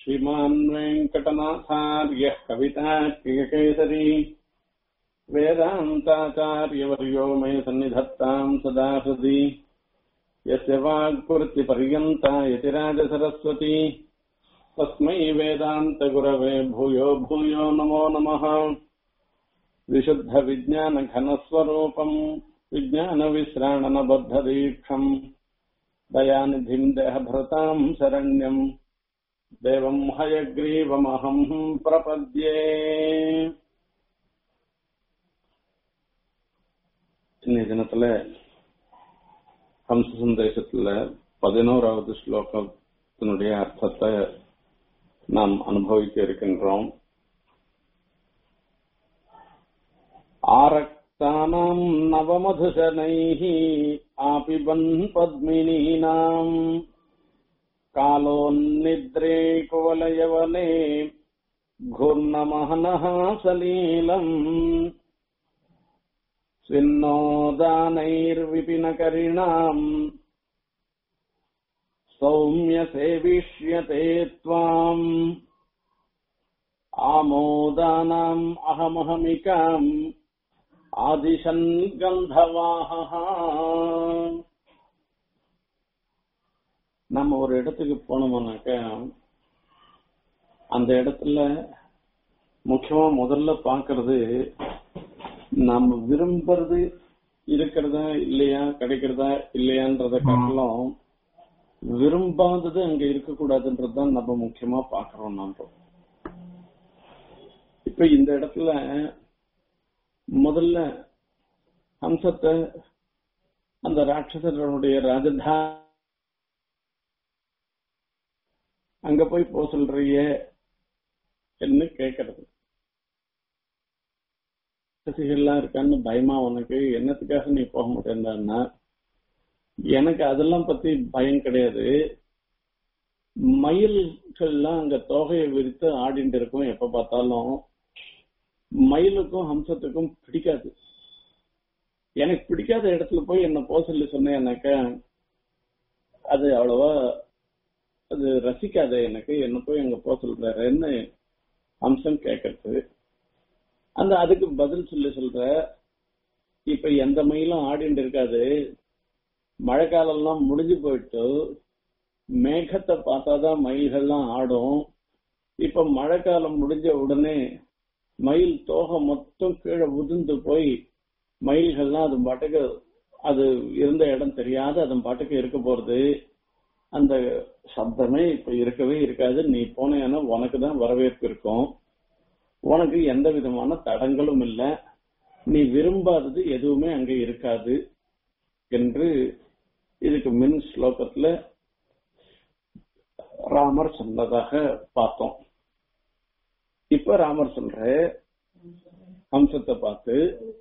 श्रीमान् वेङ्कटनाथार्यः कवितार्किककेसरी वेदान्ताचार्यवर्यो मे सन्निधत्ताम् सदा हृदि यस्य वाक्पुर्तिपर्यन्ता यतिराजसरस्वती तस्मै वेदान्तगुरवे भूयो भूयो नमो नमः विशुद्धविज्ञानघनस्वरूपम् विज्ञानविश्राणनबद्धदीक्षम् दयानिधिम् देहभृताम् शरण्यम् देवम् हयग्रीवमहम् प्रपद्ये இன்னைய தினத்துல ஹம்ச சந்தேசத்துல பதினோராவது ஸ்லோகத்தினுடைய அர்த்தத்தை நாம் அனுபவிக்க இருக்கின்றோம் ஆரக்தானாம் நவமதுசனைः ஆபிபன் பத்மினீனாம் कालोन्निद्रे कुवलयवने घूर्णमहनः सलीलम् स्विन्नोदानैर्विपिनकरिणाम् सौम्यसेविष्यते त्वाम् आमोदानाम् अहमहमिकाम् आदिशन् गन्धवाहः நம்ம ஒரு இடத்துக்கு போனோம்னாக்க அந்த இடத்துல முக்கியமா முதல்ல பாக்குறது நம்ம விரும்புறது இருக்கிறதா இல்லையா கிடைக்கிறதா இல்லையான்றத காட்டிலும் விரும்பாதது அங்க இருக்கக்கூடாதுன்றதுதான் நம்ம முக்கியமா பாக்குறோம் நம்ம இப்ப இந்த இடத்துல முதல்ல ஹம்சத்தை அந்த ராட்சசர்களுடைய ராஜதா அங்க போய் போக சொல்றிய என்ன கேக்குறது ரசிகர்லாம் இருக்கான்னு பயமா உனக்கு என்னத்துக்காக நீ போக மாட்டேன்னா எனக்கு அதெல்லாம் பத்தி பயம் கிடையாது மயில்கள்லாம் அங்க தொகையை விரித்து ஆடிட்டு இருக்கும் எப்ப பார்த்தாலும் மயிலுக்கும் ஹம்சத்துக்கும் பிடிக்காது எனக்கு பிடிக்காத இடத்துல போய் என்ன போக சொல்லி சொன்னேன்னாக்கா அது அவ்வளவா அது ரசிக்காத எனக்கு என்ன போய் அங்க போக சொல்றாருன்னு அம்சம் கேட்கறது அந்த அதுக்கு பதில் சொல்லி சொல்ற இப்ப எந்த மயிலும் ஆடிட்டு இருக்காது மழை காலம்லாம் முடிஞ்சு போயிட்டு மேகத்தை பார்த்தாதான் மயில்கள்லாம் ஆடும் இப்ப மழை காலம் முடிஞ்ச உடனே மயில் தோகை மொத்தம் கீழே உதிர்ந்து போய் மயில்கள்லாம் அது பாட்டுக்கு அது இருந்த இடம் தெரியாது அதன் பாட்டுக்கு இருக்க போறது அந்த சப்தமே இப்ப இருக்கவே இருக்காது நீ போனேன்னா உனக்கு தான் வரவேற்பு இருக்கும் உனக்கு எந்த விதமான தடங்களும் இல்லை நீ விரும்பாதது எதுவுமே அங்க இருக்காது என்று இதுக்கு மின் ஸ்லோகத்துல ராமர் சொன்னதாக பார்த்தோம் இப்ப ராமர் சொல்ற ஹம்சத்தை பார்த்து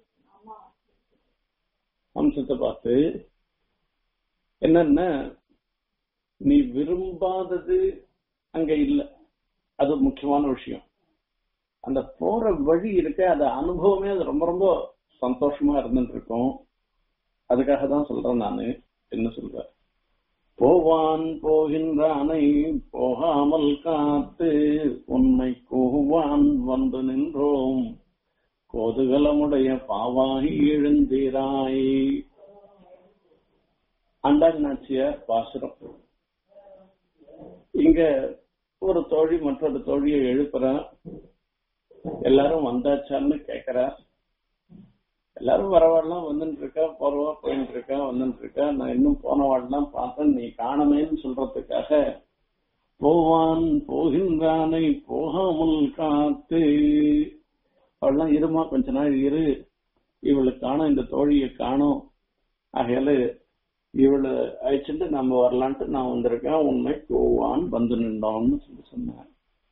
ஹம்சத்தை பார்த்து என்னன்னா நீ விரும்பாதது அங்க இல்ல அது முக்கியமான விஷயம் அந்த போற வழி இருக்க அந்த அனுபவமே அது ரொம்ப ரொம்ப சந்தோஷமா இருந்துட்டு இருக்கும் அதுக்காக தான் சொல்றேன் நானு என்ன சொல்ற போவான் போகின்றானை போகாமல் காத்து உன்னை கூவான் வந்து நின்றோம் கோதுகலமுடைய பாவாய் எழுந்தீராய் அண்டாஜ் நாச்சியார் பாசுரம் இங்க ஒரு தோழி மற்றொரு தோழியை எழுப்புறா எல்லாரும் வந்தாச்சான்னு கேக்குறா எல்லாரும் வரவாடலாம் வந்துட்டு இருக்கா போறவா போயிட்டு இருக்கா வந்துட்டு இருக்கா நான் இன்னும் போனவாடலாம் பார்த்தேன் நீ காணமேன்னு சொல்றதுக்காக போவான் போகின்றானை போகாமல் காத்து அவள்லாம் இருமா கொஞ்ச நாள் இரு இவளுக்கு காணும் இந்த தோழியை காணும் ஆகையால இவளை அழைச்சிட்டு நம்ம வரலான்ட்டு நான் வந்திருக்கேன் உண்மை போவான் வந்து நின்றோம்னு சொல்லி சொன்னார்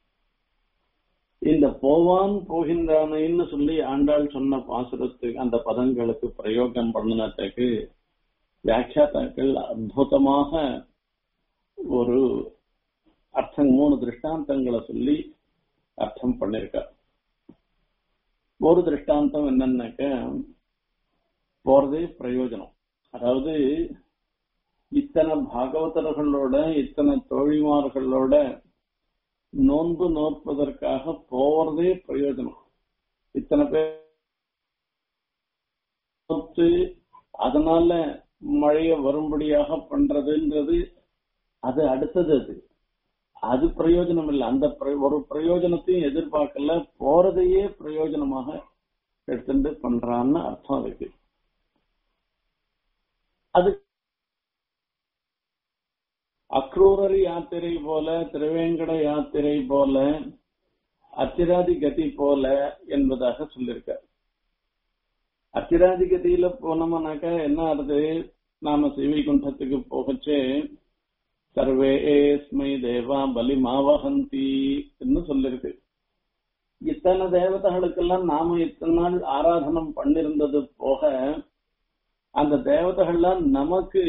இந்த போவான் போகின்றானைன்னு சொல்லி ஆண்டாள் சொன்ன பாசுரத்துக்கு அந்த பதங்களுக்கு பிரயோகம் பண்ணினதுக்கு வியாக்கியாத்தாக்கள் அற்புதமாக ஒரு அர்த்தம் மூணு திருஷ்டாந்தங்களை சொல்லி அர்த்தம் பண்ணிருக்க ஒரு திருஷ்டாந்தம் என்னன்னாக்க போறதே பிரயோஜனம் அதாவது இத்தனை பாகவதர்களோட இத்தனை தோழிமார்களோட நோன்பு நோற்பதற்காக போறதே பிரயோஜனம் இத்தனை பேர் நோத்து அதனால மழைய வரும்படியாக பண்றதுன்றது அது அடுத்தது அது அது பிரயோஜனம் இல்லை அந்த பிர- ஒரு பிரயோஜனத்தையும் எதிர்பார்க்கல போறதையே பிரயோஜனமாக எடுத்துட்டு பண்றான்னு அர்த்தம் இருக்கு அது அக்ரூரர் யாத்திரை போல திருவேங்கட யாத்திரை போல அத்திராதி கதி போல என்பதாக சொல்லியிருக்கார் அத்திராதி கதியில போனோம்னாக்கா என்ன ஆகுது நாம சிவிகுண்டத்துக்கு போகச்சே சர்வேஸ்மை தேவா பலி மாவகந்தி சொல்லிருக்கு இத்தனை தேவதைகளுக்கெல்லாம் நாம இத்தனை நாள் ஆராதனம் பண்ணிருந்தது போக அந்த தேவதைகள்லாம் நமக்கு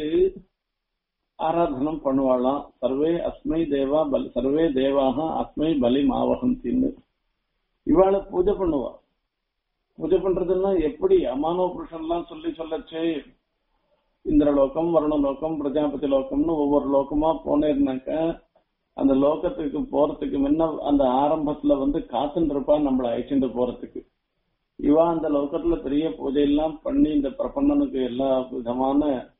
ஆராதனம் பண்ணுவாளாம் சர்வே அஸ்மை தேவா பலி சர்வே தேவாக அஸ்மை பலி மாவகந்தின்னு இவாளை பூஜை பண்ணுவா பூஜை பண்றதுன்னா எப்படி அமானோ புருஷன்லாம் சொல்லி சொல்லச்சே இந்திரலோகம் வருணலோகம் பிரஜாபதி லோகம்னு ஒவ்வொரு லோகமா போனேன்னாக்க அந்த லோகத்துக்கு போறதுக்கு முன்ன அந்த ஆரம்பத்துல வந்து காத்துட்டு இருப்பா நம்மளை அழைச்சிட்டு போறதுக்கு இவா அந்த லோகத்துல பெரிய பூஜை எல்லாம் பண்ணி இந்த பிரபன்னனுக்கு எல்லா விதமான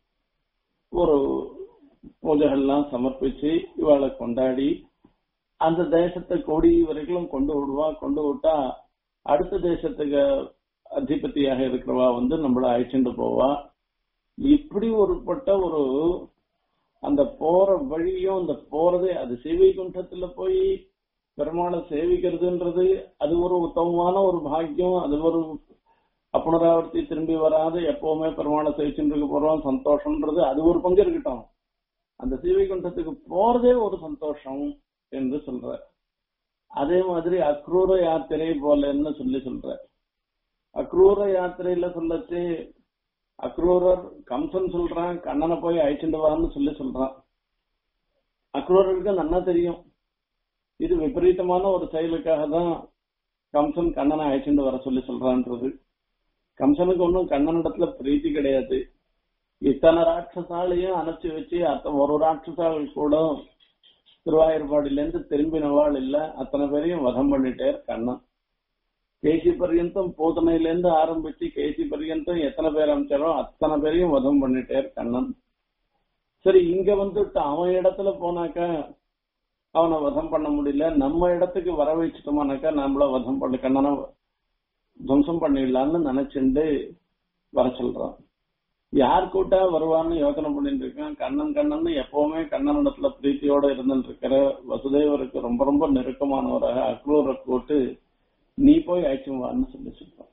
ஒரு பூஜைகள்லாம் சமர்ப்பிச்சு இவாளை கொண்டாடி அந்த தேசத்தை கோடி வரைக்கும் கொண்டு விடுவா கொண்டு விட்டா அடுத்த தேசத்துக்கு அதிபதியாக இருக்கிறவா வந்து நம்மள அழைச்சிட்டு போவா இப்படி ஒருப்பட்ட ஒரு அந்த போற வழியும் அந்த போறதே அது சேவை குண்டத்துல போய் பெருமாளை சேவிக்கிறதுன்றது அது ஒரு உத்தமமான ஒரு பாக்கியம் அது ஒரு அப்புனராவர்த்தி திரும்பி வராது எப்பவுமே பெருமாளை சேவிச்சுட்டு இருக்க போறோம் சந்தோஷம்ன்றது அது ஒரு பங்கு இருக்கட்டும் அந்த சீவை குண்டத்துக்கு போறதே ஒரு சந்தோஷம் என்று சொல்ற அதே மாதிரி அக்ரூர யாத்திரை போலன்னு சொல்லி சொல்ற அக்ரூர யாத்திரையில சொல்லச்சு அக்ரூரர் கம்சன் சொல்றான் கண்ணனை போய் அழைச்சிட்டு வான்னு சொல்லி சொல்றான் அக்ரூரருக்கு நன்னா தெரியும் இது விபரீதமான ஒரு செயலுக்காக தான் கம்சன் கண்ணனை அழைச்சிட்டு வர சொல்லி சொல்றான்றது கம்சனுக்கு ஒன்றும் கண்ணனிடத்துல பிரீத்தி கிடையாது இத்தனை ராட்சசாலையும் அணைச்சு வச்சு அத்த ஒரு ராட்சசால் கூட திருவாயூர்பாடில இருந்து திரும்பினவாள் இல்ல அத்தனை பேரையும் வதம் பண்ணிட்டார் கண்ணன் கேசி பர்யந்தம் போதனையில இருந்து ஆரம்பிச்சு கேசி பர்யந்தம் எத்தனை பேர் அமைச்சாரோ அத்தனை பேரையும் வதம் பண்ணிட்டார் கண்ணன் சரி இங்க வந்துட்டு அவன் இடத்துல போனாக்கா அவனை வதம் பண்ண முடியல நம்ம இடத்துக்கு வர வச்சுட்டோமானாக்கா நம்மள வதம் பண்ண கண்ணனை துவம்சம் பண்ணிடலாம்னு நினைச்சுண்டு வர சொல்றான் யார் கூட்டா வருவான்னு யோசனை பண்ணிட்டு இருக்கான் கண்ணன் கண்ணன் எப்பவுமே கண்ணனிடத்துல பிரீத்தியோட இருந்துட்டு இருக்கிற வசுதேவருக்கு ரொம்ப ரொம்ப நெருக்கமானவராக அக்ரூரை கூட்டு நீ போய் அழைச்சும் வான்னு சொல்லி சொல்றான்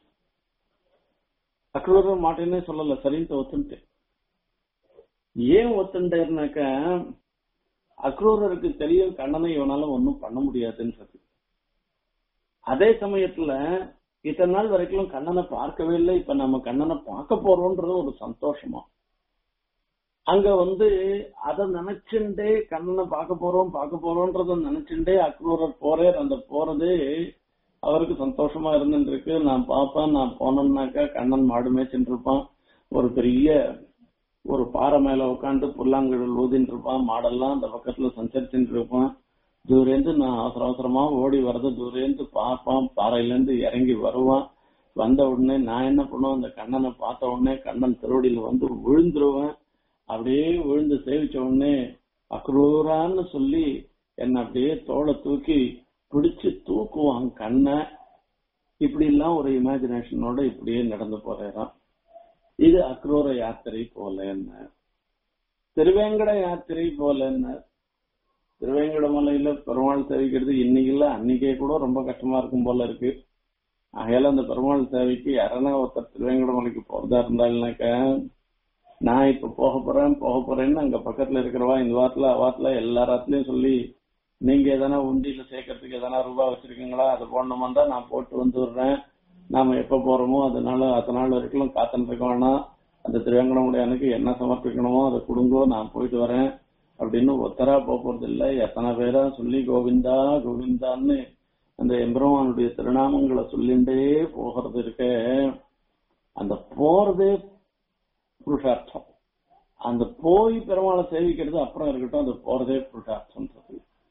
அக்ரூரர் மாட்டேன்னே சொல்லல சரின்ட்டு ஒத்துன்ட்டு ஏன் ஒத்துண்டேன்னாக்க அக்ரூரருக்கு தெரியும் கண்ணனை இவனால ஒன்னும் பண்ண முடியாதுன்றது அதே சமயத்துல இத்தனை நாள் வரைக்கும் கண்ணனை பார்க்கவே இல்லை இப்ப நம்ம கண்ணனை பார்க்க போறோம்ன்றது ஒரு சந்தோஷமா அங்க வந்து அதை நினைச்சுட்டே கண்ணனை பார்க்க போறோம் பார்க்க போறோம்ன்றத நினைச்சுட்டே அக்ரூரர் போறார் அந்த போறது அவருக்கு சந்தோஷமா இருந்துருக்கு நான் பார்ப்பேன் நான் போனோம்னாக்கா கண்ணன் மாடு மேய்ச்சிட்டு இருப்பான் ஒரு பெரிய ஒரு பாறை மேல உட்காந்து புல்லாங்குழல் ஊதின்னு இருப்பான் மாடெல்லாம் அந்த பக்கத்துல சஞ்சரிச்சுட்டு இருப்பான் தூரேந்து நான் அவசர அவசரமா ஓடி வர்றது தூரேந்து பார்ப்பான் பாறையில இருந்து இறங்கி வருவான் வந்த உடனே நான் என்ன பண்ணுவேன் அந்த கண்ணனை பார்த்த உடனே கண்ணன் திருவடியில வந்து விழுந்துருவேன் அப்படியே விழுந்து சேவிச்ச உடனே அக்ரூரான்னு சொல்லி என்ன அப்படியே தோலை தூக்கி பிடிச்சு தூக்குவான் கண்ணை இப்படி எல்லாம் ஒரு இமேஜினேஷனோட இப்படியே நடந்து போறான் இது அக்ரூர யாத்திரை போல என்ன திருவேங்கட யாத்திரை போல என்ன திருவேங்கட மலையில பெருமாள் சேவிக்கிறது இன்னைக்கு இல்ல அன்னைக்கே கூட ரொம்ப கஷ்டமா இருக்கும் போல இருக்கு ஆகையால அந்த பெருமாள் சேவைக்கு யாரனா ஒருத்தர் திருவேங்கட மலைக்கு போறதா இருந்தாலுனாக்க நான் இப்ப போக போறேன் போக போறேன்னு அங்க பக்கத்துல இருக்கிறவா இந்த வாரத்துல அவாத்துல எல்லா ராத்துலயும் சொல்லி நீங்க எதனா உண்டியில சேர்க்கறதுக்கு எதனா ரூபாய் வச்சிருக்கீங்களா அதை போடணுமா தான் நான் போட்டு வந்து விடுறேன் நாம எப்ப போறோமோ அதனால அத்தனை நாள் வரைக்கும் காத்துட்டு இருக்க வேணாம் அந்த திருவேங்கடமுடையானுக்கு என்ன சமர்ப்பிக்கணுமோ அதை கொடுங்கோ நான் போயிட்டு வரேன் அப்படின்னு ஒத்தரா போக போறது இல்ல எத்தனை பேரா சொல்லி கோவிந்தா கோவிந்தான்னு அந்த எம்பெருமானுடைய திருநாமங்களை சொல்லிண்டே போகிறது இருக்க அந்த போறதே புருஷார்த்தம் அந்த போய் பெருமாளை சேவிக்கிறது அப்புறம் இருக்கட்டும் அந்த போறதே புருஷார்த்தம்ன்றது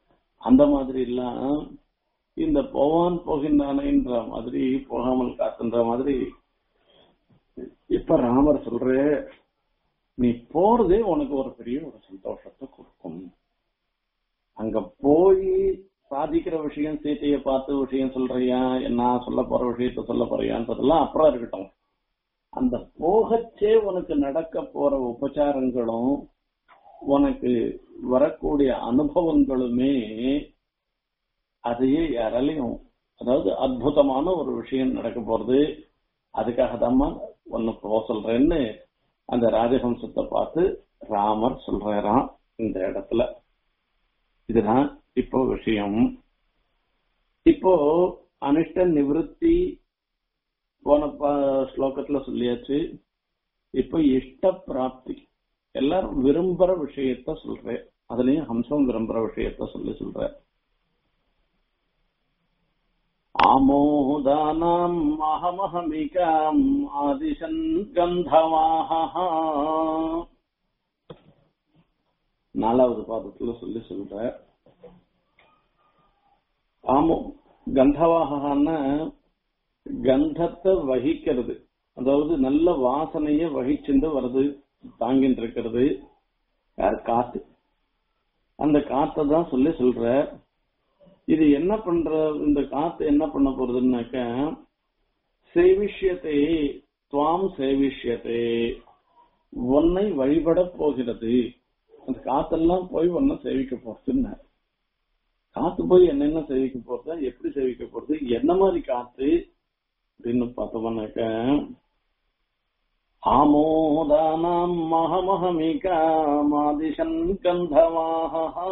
அந்த மாதிரி எல்லாம் இந்த போவான் போகின்றானேன்ற மாதிரி போகாமல் காத்துன்ற மாதிரி இப்ப ராமர் சொல்ற நீ போறதே உனக்கு ஒரு பெரிய ஒரு சந்தோஷத்தை கொடுக்கும் அங்க போய் சாதிக்கிற விஷயம் சீத்தையை பார்த்து விஷயம் சொல்றியா நான் சொல்ல போற விஷயத்த சொல்ல போறியான்றதெல்லாம் அப்புறம் இருக்கட்டும் அந்த போகச்சே உனக்கு நடக்க போற உபச்சாரங்களும் உனக்கு வரக்கூடிய அனுபவங்களுமே அதையே யாராலையும் அதாவது அற்புதமான ஒரு விஷயம் நடக்க போறது அதுக்காக தாம்மா ஒன்னு போக சொல்றேன்னு அந்த ராஜஹம்சத்தை பார்த்து ராமர் சொல்றாராம் இந்த இடத்துல இதுதான் இப்போ விஷயம் இப்போ அனிஷ்ட நிவிருத்தி போன ப- ஸ்லோகத்துல சொல்லியாச்சு இப்போ இஷ்ட பிராப்தி எல்லாரும் விரும்புற விஷயத்த சொல்றேன் அதுலயும் ஹம்சம் விரும்புற விஷயத்த சொல்லி சொல்றேன் ஆமோதானாம் அகமஹமிகாம் ஆதிசன் கந்தவாஹ நாலாவது பாதத்துல சொல்லி சொல்ற ஆமோ கந்தவாகன்னா கந்தத்தை வகிக்கிறது அதாவது நல்ல வாசனைய வகிச்சுண்டு வருது தாங்கிட்டு இருக்கிறது யார் காத்து அந்த காத்தை தான் சொல்லி சொல்ற இது என்ன பண்ற இந்த காத்து என்ன பண்ண போறதுன்னாக்க சேவிஷ்யத்தை துவாம் சேவிஷ்யத்தை உன்னை வழிபட போகிறது அந்த காத்தெல்லாம் போய் உன்னை சேவிக்க போறதுன்னு காத்து போய் என்னென்ன சேவிக்க போறது எப்படி சேவிக்க போறது என்ன மாதிரி காத்து அப்படின்னு பார்த்தோம்னாக்க ஆமோதானாம் மகமகமிகாமாதிசன் கந்தவாஹா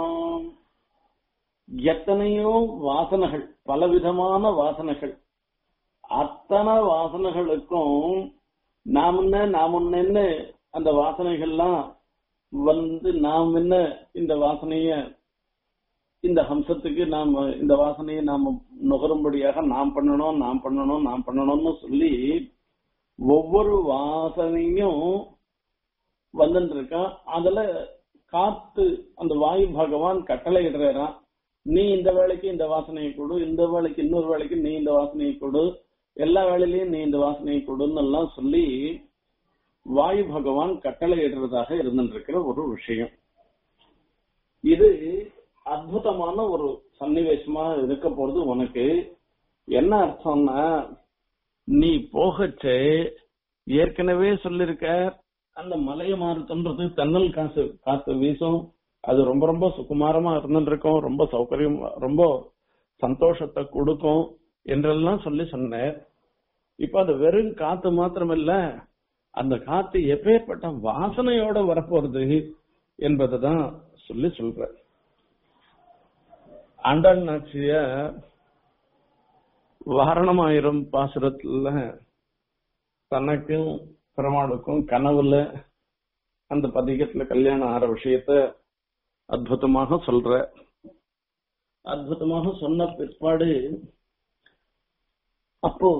எத்தனையோ வாசனைகள் பலவிதமான வாசனைகள் அத்தனை வாசனைகளுக்கும் நாம் என்ன நாம் ஒன்னு அந்த வாசனைகள்லாம் வந்து நாம் என்ன இந்த வாசனைய இந்த ஹம்சத்துக்கு நாம் இந்த வாசனையை நாம் நுகரும்படியாக நாம் பண்ணணும் நாம் பண்ணணும் நாம் பண்ணணும்னு சொல்லி ஒவ்வொரு வாசனையும் வந்துட்டு இருக்கான் அதுல காத்து அந்த வாயு பகவான் கட்டளை இடுறான் நீ இந்த வேலைக்கு இந்த வாசனையை கொடு இந்த வேலைக்கு இன்னொரு வேலைக்கு நீ இந்த வாசனையை கொடு எல்லா வேலையிலயும் நீ இந்த வாசனையை கொடுன்னு எல்லாம் சொல்லி வாயு பகவான் கட்டளை இடுறதாக இருந்துருக்கிற ஒரு விஷயம் இது அற்புதமான ஒரு சன்னிவேசமா இருக்க போறது உனக்கு என்ன அர்த்தம்னா நீ போகச்சே ஏற்கனவே சொல்லிருக்க அந்த மலைய மாறுத்தன்றது தன்னல் காசு காத்து வீசும் அது ரொம்ப ரொம்ப சுகுமாரமா இருந்துட்டு இருக்கும் ரொம்ப சௌகரியம் ரொம்ப சந்தோஷத்தை கொடுக்கும் என்றெல்லாம் சொல்லி சொன்னேன் இப்ப அது வெறும் காத்து மாத்திரமில்ல அந்த காத்து எப்பேற்பட்ட வாசனையோட வரப்போறது என்பதுதான் சொல்லி சொல்ற ஆண்டாள் நாச்சிய வாரணமாயிரம் பாசுரத்துல தனக்கும் பெருமாளுக்கும் கனவுல அந்த பதிகத்துல கல்யாணம் ஆற விஷயத்த அற்புதமாக சொல்ற அற்புதமாக சொன்ன பிற்பாடு அப்போ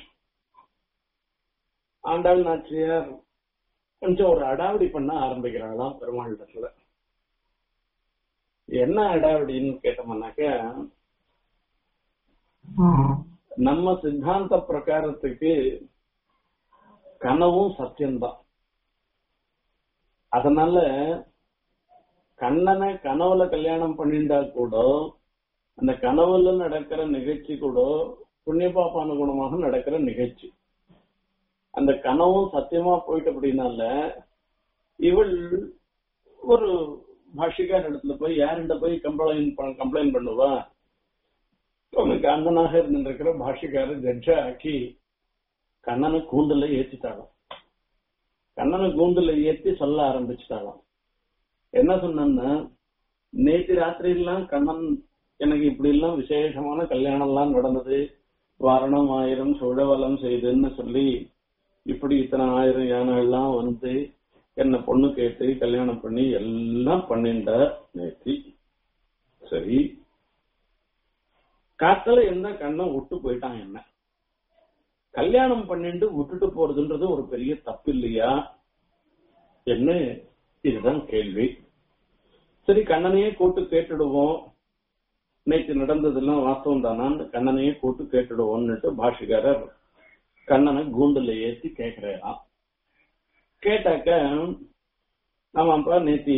ஆண்டாள் நாச்சியார் கொஞ்சம் ஒரு அடாவடி பண்ண ஆரம்பிக்கிறாளாம் பெருமாளிடத்துல என்ன அடாவடின்னு கேட்டோம்னாக்க நம்ம சித்தாந்த பிரகாரத்துக்கு கனவும் சத்தியம்தான் அதனால கண்ணனை கனவுல கல்யாணம் பண்ணிண்டா கூட அந்த கனவுல நடக்கிற நிகழ்ச்சி கூட புண்ணிய பாப்பானுகுணமாக நடக்கிற நிகழ்ச்சி அந்த கனவும் சத்தியமா போயிட்டு அப்படின்னால இவள் ஒரு பாஷிகார் இடத்துல போய் யாருண்ட போய் கம்ப்ளைண்ட் கம்ப்ளைண்ட் பண்ணுவா உனக்கு அண்ணனாக இருந்திருக்கிற பாஷிக்காரர் ஜட்ஜா ஆக்கி கண்ணனை கூந்தல ஏத்திட்டாளாம் கண்ணனை கூந்தல ஏத்தி சொல்ல ஆரம்பிச்சுட்டாளாம் என்ன சொன்னா நேற்று ராத்திரியெல்லாம் கண்ணன் எனக்கு இப்படி எல்லாம் விசேஷமான கல்யாணம் எல்லாம் நடந்தது வாரணம் ஆயிரம் சுழவலம் செய்துன்னு சொல்லி இப்படி இத்தனை ஆயிரம் யானை எல்லாம் வந்து என்ன பொண்ணு கேட்டு கல்யாணம் பண்ணி எல்லாம் பண்ணிண்ட நேத்தி சரி காத்தல என்ன கண்ணை விட்டு போயிட்டான் என்ன கல்யாணம் பண்ணிட்டு விட்டுட்டு போறதுன்றது ஒரு பெரிய தப்பு இல்லையா என்ன இதுதான் கேள்வி சரி கண்ணனையே கூட்டு கேட்டுடுவோம் நேற்று நடந்ததெல்லாம் வாஸ்தவம் தானான்னு கண்ணனையே கூட்டு கேட்டுடுவோம்னுட்டு பாஷிகாரர் கண்ணனை கூண்டுல ஏத்தி கேக்குறாராம் கேட்டாக்க ஆமாப்பா நேத்தி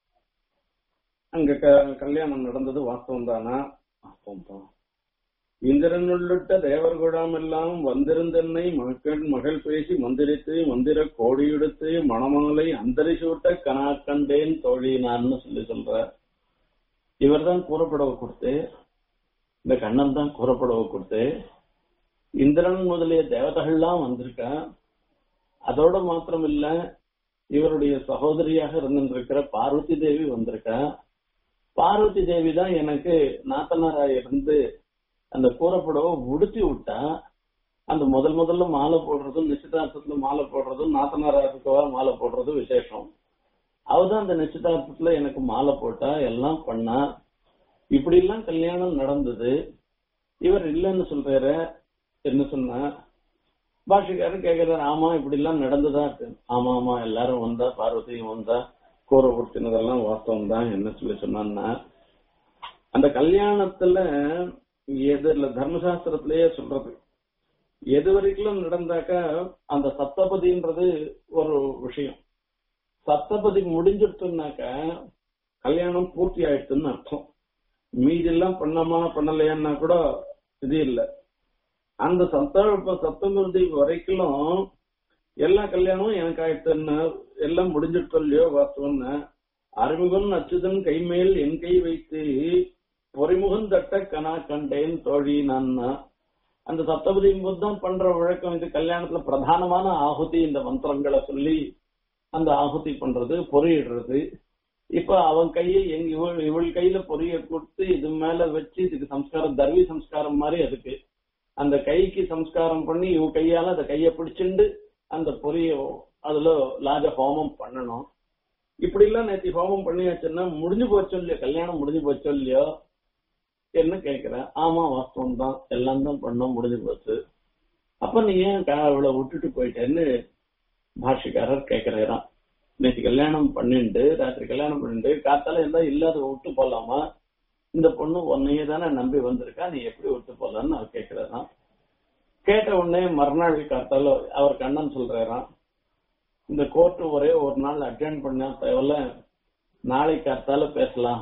அங்க க- கல்யாணம் நடந்தது வாஸ்தவம் தானா வாஸ்தவம் தான் இந்திரன் உள்ளிட்ட தேவர்குடாம் எல்லாம் வந்திருந்தென்னை மகள் மகள் பேசி மந்திரித்து மந்திர கோடியெடுத்து மணமாலை அந்தரிசூட்ட கனா கண்டேன் தோழினான்னு சொல்லி சொல்ற இவர்தான் கூறப்படவை கொடுத்து இந்த கண்ணன் தான் கூறப்படவை கொடுத்து இந்திரன் முதலிய தேவதைகள்லாம் வந்திருக்கா அதோட மாத்திரம் இல்ல இவருடைய சகோதரியாக இருந்திருக்கிற பார்வதி தேவி வந்திருக்கா பார்வதி தேவி தான் எனக்கு நாத்தனாரா இருந்து அந்த கூறப்படவை உடுத்தி விட்டா அந்த முதல் முதல்ல மாலை போடுறதும் நிச்சயதார்த்தத்துல மாலை போடுறதும் நாத்தனாரா இருக்கவா மாலை போடுறதும் விசேஷம் அவதான் அந்த நிச்சயதார்த்தத்துல எனக்கு மாலை போட்டா எல்லாம் பண்ணா இப்படி எல்லாம் கல்யாணம் நடந்தது இவர் இல்லைன்னு சொல்றாரு என்ன சொன்னா பாஷக்காரர் கேக்குறாரு ஆமா இப்படி எல்லாம் நடந்ததா அப்படின்னு. ஆமா ஆமா எல்லாரும் வந்தா பார்வதியும் வந்தா கூரை கொடுத்தினதெல்லாம் வாஸ்தவம் தான் என்ன சொல்லி சொன்னான்னா அந்த கல்யாணத்துல எதுல தர்மசாஸ்திரத்திலேயே சொல்றது எது வரைக்கும் நடந்தாக்கா அந்த சப்தபதின்றது ஒரு விஷயம் சப்தபதி முடிஞ்சிட்டுனாக்கா கல்யாணம் பூர்த்தி ஆயிடுச்சுன்னு அர்த்தம் மீதெல்லாம் பண்ணாமா பண்ணலையான்னா கூட இது இல்ல அந்த சப்த சப்தபதி வரைக்கும் எல்லா கல்யாணமும் எனக்கு ஆயிடுச்சுன்னு எல்லாம் முடிஞ்சிட்டு இல்லையோ வாஸ்தவம்னு அறிமுகம் அச்சுதன் கைமேல் என் கை வைத்து பொறிமுகம் தட்ட கனா கண்டேன் தோழி நான் அந்த சப்தபதி தான் பண்ற வழக்கம் இது கல்யாணத்துல பிரதானமான ஆகுதி இந்த மந்திரங்களை சொல்லி அந்த ஆகுதி பண்றது பொறியிடுறது இப்ப அவன் கையை எங்க இவள் இவள் கையில பொரிய கொடுத்து இது மேல வச்சு இதுக்கு சம்ஸ்காரம் தர்வி சம்ஸ்காரம் மாதிரி அதுக்கு அந்த கைக்கு சம்ஸ்காரம் பண்ணி இவ கையால அந்த கைய பிடிச்சிண்டு அந்த பொரிய அதுல லாஜ ஹோமம் பண்ணணும் இப்படி எல்லாம் நேற்று ஹோமம் பண்ணியாச்சுன்னா முடிஞ்சு போச்சோ இல்லையோ கல்யாணம் முடிஞ்சு போச்சோ இல்லையோ என்ன கேக்குறேன் ஆமா வாஸ்தவம் தான் எல்லாம் தான் பண்ணோம் முடிஞ்சு போச்சு அப்ப நீ ஏன் க- அவளை விட்டுட்டு போயிட்டேன்னு பாஷிக்காரர் கேக்குறாராம் நேற்று கல்யாணம் பண்ணிட்டு ராத்திரி கல்யாணம் பண்ணிட்டு காத்தால இருந்தா இல்லாத விட்டு போலாமா இந்த பொண்ணு உன்னையே தானே நம்பி வந்திருக்கா நீ எப்படி விட்டு போலான்னு அவர் கேக்குறாராம் கேட்ட உடனே மறுநாள் காத்தால அவர் கண்ணன் சொல்றாராம் இந்த கோர்ட் ஒரே ஒரு நாள் அட்டென்ட் பண்ணா தேவையில்ல நாளை காத்தால பேசலாம்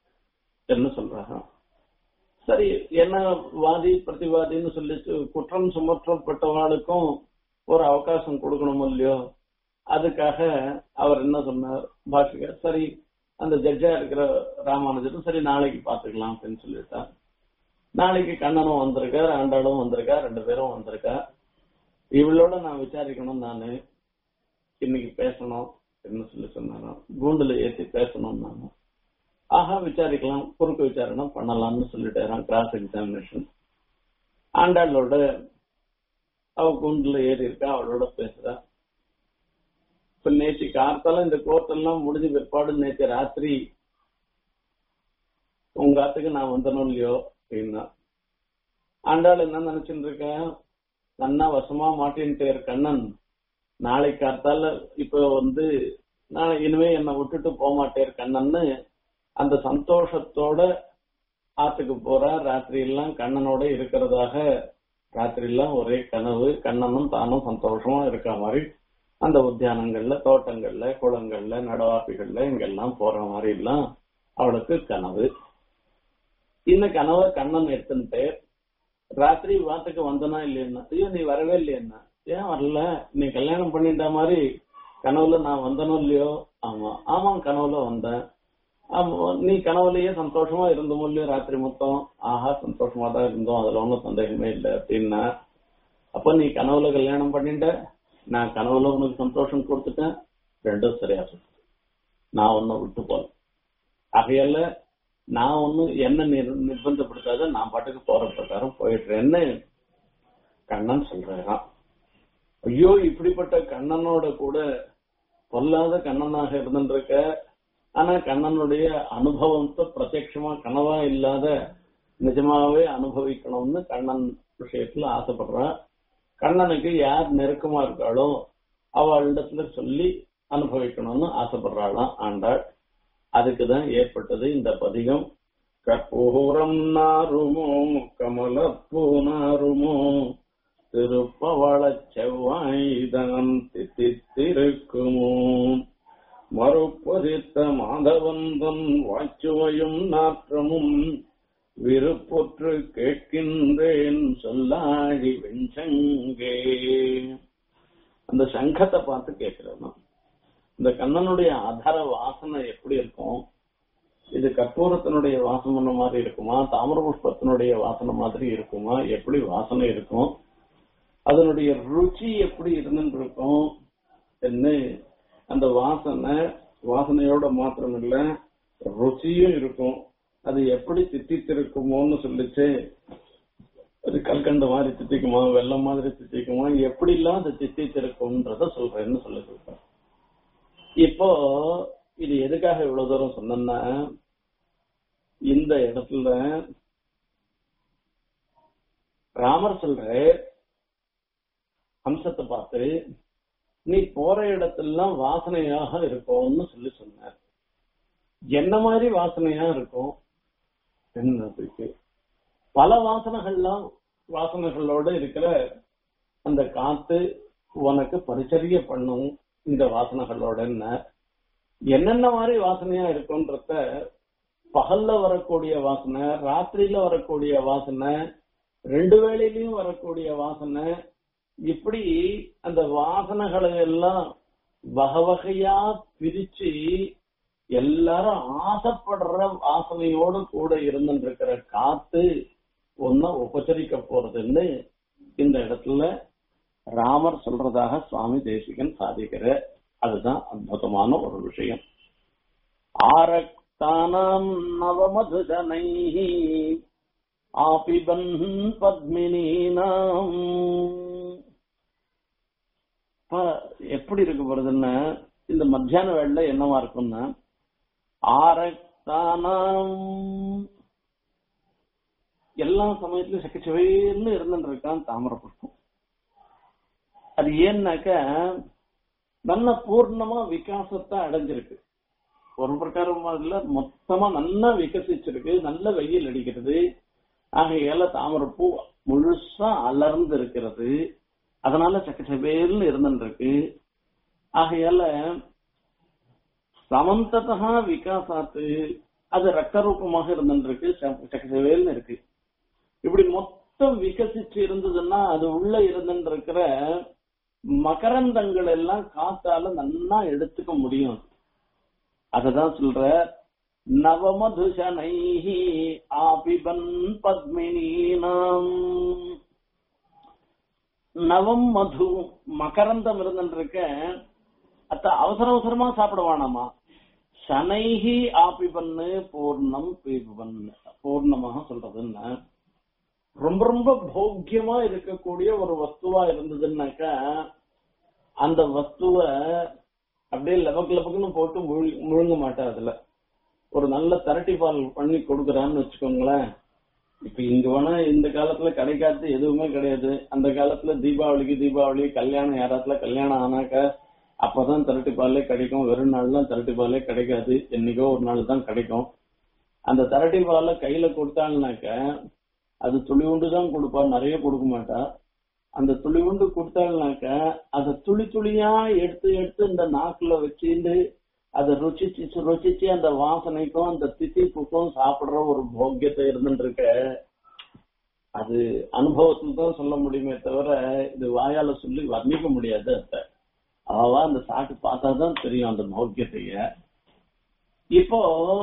என்ன சொல்றாராம் சரி என்ன வாதி பிரதிவாதின்னு சொல்லி குற்றம் சுமற்றப்பட்டவர்களுக்கும் ஒரு அவகாசம் கொடுக்கணும் இல்லையோ அதுக்காக அவர் என்ன சொன்னார் பாஷிகர் சரி அந்த ஜட்ஜா இருக்கிற ராமானுஜரும் சரி நாளைக்கு பாத்துக்கலாம் அப்படின்னு சொல்லிட்டார் நாளைக்கு கண்ணனும் வந்திருக்கார் ஆண்டாளும் வந்திருக்கா ரெண்டு பேரும் வந்திருக்கா இவளோட நான் விசாரிக்கணும் நானு இன்னைக்கு பேசணும் என்ன சொல்லி சொன்னாராம் கூண்டுல ஏத்தி பேசணும் நானு ஆஹா விசாரிக்கலாம் குறுக்கு விசாரணை பண்ணலாம்னு சொல்லிட்டாராம் கிராஸ் எக்ஸாமினேஷன் ஆண்டாளோட அவ கூண்டுல ஏறி இருக்கா அவளோட பேசுறா இப்ப நேற்று கார்த்தால இந்த கோர்ட் எல்லாம் முடிஞ்ச பிற்பாடு நேற்று ராத்திரி உங்க ஆத்துக்கு நான் வந்தனும் இல்லையோ அப்படின்னா ஆண்டாள் என்ன நினைச்சுட்டு இருக்கேன் நன்னா வசமா மாட்டின்ட்டு கண்ணன் நாளை கார்த்தால இப்ப வந்து நான் இனிமே என்னை விட்டுட்டு போக மாட்டேன் கண்ணன்னு அந்த சந்தோஷத்தோட ஆத்துக்கு போறா ராத்திரி எல்லாம் கண்ணனோட இருக்கிறதாக ராத்திரி எல்லாம் ஒரே கனவு கண்ணனும் தானும் சந்தோஷமா இருக்க மாதிரி அந்த உத்தியானங்கள்ல தோட்டங்கள்ல குளங்கள்ல நடவாப்பிகள்ல இங்கெல்லாம் போற மாதிரி எல்லாம் அவளுக்கு கனவு இந்த கனவை கண்ணன் எடுத்துட்டு ராத்திரி வாத்துக்கு வந்தனா இல்லையா ஐயோ நீ வரவே இல்லையா ஏன் வரல நீ கல்யாணம் பண்ணிட்ட மாதிரி கனவுல நான் வந்தனோ இல்லையோ ஆமா ஆமா கனவுல வந்தேன் ஆமா நீ கனவுலயே சந்தோஷமா இருந்தோமோ இல்லையோ ராத்திரி மொத்தம் ஆஹா சந்தோஷமா தான் இருந்தோம் அதுல ஒன்றும் சந்தேகமே இல்லை அப்படின்னா அப்ப நீ கனவுல கல்யாணம் பண்ணிட்ட நான் கனவுல உனக்கு சந்தோஷம் கொடுத்துட்டேன் ரெண்டும் சரியா சொல்லு நான் ஒன்னும் விட்டு போல ஆகையால நான் ஒன்னும் என்ன நிர்- நிர்பந்தப்படுத்தாத நான் பாட்டுக்கு போற பிரகாரம் போயிடுறேன்னு கண்ணன் சொல்றாராம் ஐயோ இப்படிப்பட்ட கண்ணனோட கூட பொல்லாத கண்ணனாக இருந்துருக்க ஆனா கண்ணனுடைய அனுபவத்தை பிரத்யட்சமா கனவா இல்லாத நிஜமாவே அனுபவிக்கணும்னு கண்ணன் விஷயத்துல ஆசைப்படுறா கண்ணனுக்கு யார் நெருக்கமா இருக்காளோ அவளிடத்துல சொல்லி அனுபவிக்கணும்னு ஆசைப்படுறாளாம் ஆண்டாள் அதுக்குதான் ஏற்பட்டது இந்த பதிகம் கற்பூரம் நாருமோ கமலப்பூ நாருமோ திருப்பவளச் செவ்வாய்தான் தித்தித்திருக்குமோ மறுப்பதித்த மாதவந்தன் வாச்சுவையும் நாற்றமும் விருப்புற்று கேட்கின்றேன் சொல்லாழி வெஞ்சங்கே அந்த சங்கத்தை பார்த்து கேட்கிறோம் இந்த கண்ணனுடைய அதர வாசனை எப்படி இருக்கும் இது கற்பூரத்தினுடைய வாசம் பண்ண மாதிரி இருக்குமா தாமிர புஷ்பத்தினுடைய வாசனை மாதிரி இருக்குமா எப்படி வாசனை இருக்கும் அதனுடைய ருச்சி எப்படி இருந்துட்டு இருக்கும் என்ன அந்த வாசனை வாசனையோட மாத்திரம் இல்ல ருச்சியும் இருக்கும் அது எப்படி தித்தித்திருக்குமோன்னு சொல்லிச்சு அது கல்கண்டு மாதிரி தித்திக்குமா வெள்ளம் மாதிரி தித்திக்குமா எப்படி எல்லாம் அது தித்தித்திருக்கும்ன்றத சொல்றேன்னு சொல்லி சொல்றேன் இப்போ இது எதுக்காக இவ்வளவு தூரம் சொன்னேன்னா இந்த இடத்துல ராமர் சொல்ற அம்சத்தை பார்த்து நீ போற இடத்தெல்லாம் வாசனையாக இருக்கும்னு சொல்லி சொன்னார் என்ன மாதிரி வாசனையா இருக்கும் என்னதுக்கு பல வாசனைகள்லாம் வாசனைகளோட இருக்கிற அந்த காத்து உனக்கு பரிச்சரிய பண்ணும் இந்த வாசனைகளோட என்னென்ன மாதிரி வாசனையா இருக்கும்ன்றத பகல்ல வரக்கூடிய வாசனை ராத்திரியில வரக்கூடிய வாசனை ரெண்டு வேளையிலயும் வரக்கூடிய வாசனை இப்படி அந்த வாசனைகளை எல்லாம் வகை வகையா பிரிச்சு எல்லாரும் ஆசைப்படுற வாசனையோடு கூட இருந்துருக்கிற காத்து ஒன்னும் உபச்சரிக்க போறதுன்னு இந்த இடத்துல ராமர் சொல்றதாக சுவாமி தேசிகன் சாதிக்கிற அதுதான் அற்புதமான ஒரு விஷயம் ஆரக்தானாம் நவமதுஜனை ஆபிபன் பத்மினீனாம் எப்படி இருக்கு போறதுன்னா இந்த மத்தியான வேளையில என்னவா இருக்கும்னா ஆரக்தானாம் எல்லா சமயத்திலும் சக்கச்சவேன்னு இருந்துட்டு இருக்கான் தாமரை புஷ்பம் அது ஏன்னாக்க நல்ல பூர்ணமா விகாசத்தை அடைஞ்சிருக்கு ஒரு பிரகாரமா இல்ல மொத்தமா நல்லா விகசிச்சிருக்கு நல்ல வெயில் அடிக்கிறது ஆகையால தாமரைப்பூ முழுசா அலர்ந்து இருக்கிறது அதனால சக்கச்சவேல்னு இருந்துருக்கு ஆகையால சமந்ததா விகாசாத்து அது ரத்த ரூபமாக இருந்துருக்கு சக்கச்சவேல்னு இருக்கு இப்படி மொத்தம் விகசிச்சு இருந்ததுன்னா அது உள்ள இருந்துருக்கிற மகரந்தங்கள் எல்லாம் காத்தால நல்லா எடுத்துக்க முடியும் அததான் சொல்ற நவமதுஷனைஹி ஆபிபன் பத்மினீனாம் நவம் மது மகரந்தம் இருந்துருக்க அத்த அவசர அவசரமா சாப்பிடுவானாமா சனைஹி ஆபிபன்னு பூர்ணம் பீபன் பூர்ணமாக சொல்றதுன்னா ரொம்ப ரொம்ப போக்கியமா இருக்கக்கூடிய ஒரு வஸ்துவா இருந்ததுன்னாக்கா அந்த வஸ்துவ அப்படியே லபக் லபக்குன்னு போட்டு முழுங்க மாட்டா அதுல ஒரு நல்ல தரட்டி பால் பண்ணி கொடுக்குறான்னு வச்சுக்கோங்களேன் இப்ப இங்க வேணா இந்த காலத்துல கிடைக்காது எதுவுமே கிடையாது அந்த காலத்துல தீபாவளிக்கு தீபாவளி கல்யாணம் யாராத்துல கல்யாணம் ஆனாக்க அப்பதான் திரட்டி பாலே கிடைக்கும் வெறும் நாள்லாம் திரட்டி பாலே கிடைக்காது என்னைக்கோ ஒரு நாள் தான் கிடைக்கும் அந்த திரட்டி பாலை கையில கொடுத்தாங்கனாக்க அது துளி உண்டு தான் கொடுப்பா நிறைய கொடுக்க மாட்டா அந்த துளி உண்டு கொடுத்தாங்கனாக்க அதை துளி துளியா எடுத்து எடுத்து இந்த நாக்குல வச்சுட்டு அதை ருச்சிச்சு ருச்சிச்சு அந்த வாசனைக்கும் அந்த தித்திப்புக்கும் சாப்பிடுற ஒரு போக்கியத்தை இருந்துட்டு இருக்க அது அனுபவத்துல தான் சொல்ல முடியுமே தவிர இது வாயால சொல்லி வர்ணிக்க முடியாது அத்தை அவா அந்த சாக்கு பார்த்தா தான் தெரியும் அந்த போக்கியத்தைய இப்போ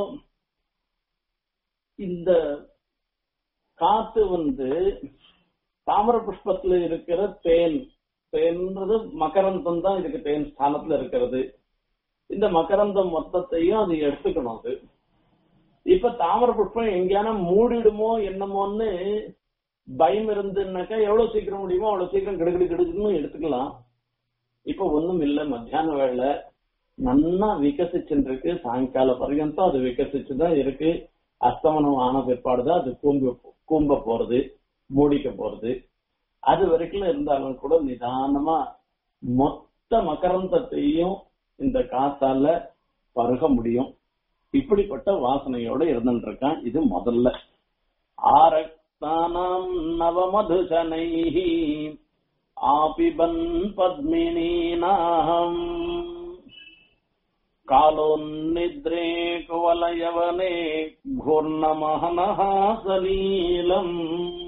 இந்த காத்து வந்து தாமர புஷ்பத்துல இருக்கிற தேன் தேன்றது மகரந்தம் தான் இதுக்கு தேன் ஸ்தானத்துல இருக்கிறது இந்த மகரந்தம் மொத்தத்தையும் அது எடுத்துக்கணும் அது இப்ப தாமர புஷ்பம் எங்கேயான மூடிடுமோ என்னமோன்னு பயம் இருந்துன்னாக்கா எவ்வளவு சீக்கிரம் முடியுமோ அவ்வளவு சீக்கிரம் கிடுகிடு கிடுக்குன்னு எடுத்துக்கலாம் இப்ப ஒண்ணும் இல்ல மத்தியான வேலை நன்னா விகசிச்சுட்டு இருக்கு சாயங்கால பர்யந்தம் அது விகசிச்சுதான் இருக்கு அஸ்தமனம் ஆன பிற்பாடுதான் அது கூம்பு கூம்ப போறது மூடிக்க போறது அது வரைக்கும் இருந்தாலும் கூட நிதானமா மொத்த மகரந்தத்தையும் இந்த காத்தால பருக முடியும் இப்படிப்பட்ட வாசனையோட இருந்துட்டு இருக்கான் இது முதல்ல ஆரக்தானாம் நவமதுசனைஹி ஆபிபன் பத்மினீனாம் காலோன்னித்ரே குவலயவனே கூர்ணமஹனஹ சலீலம்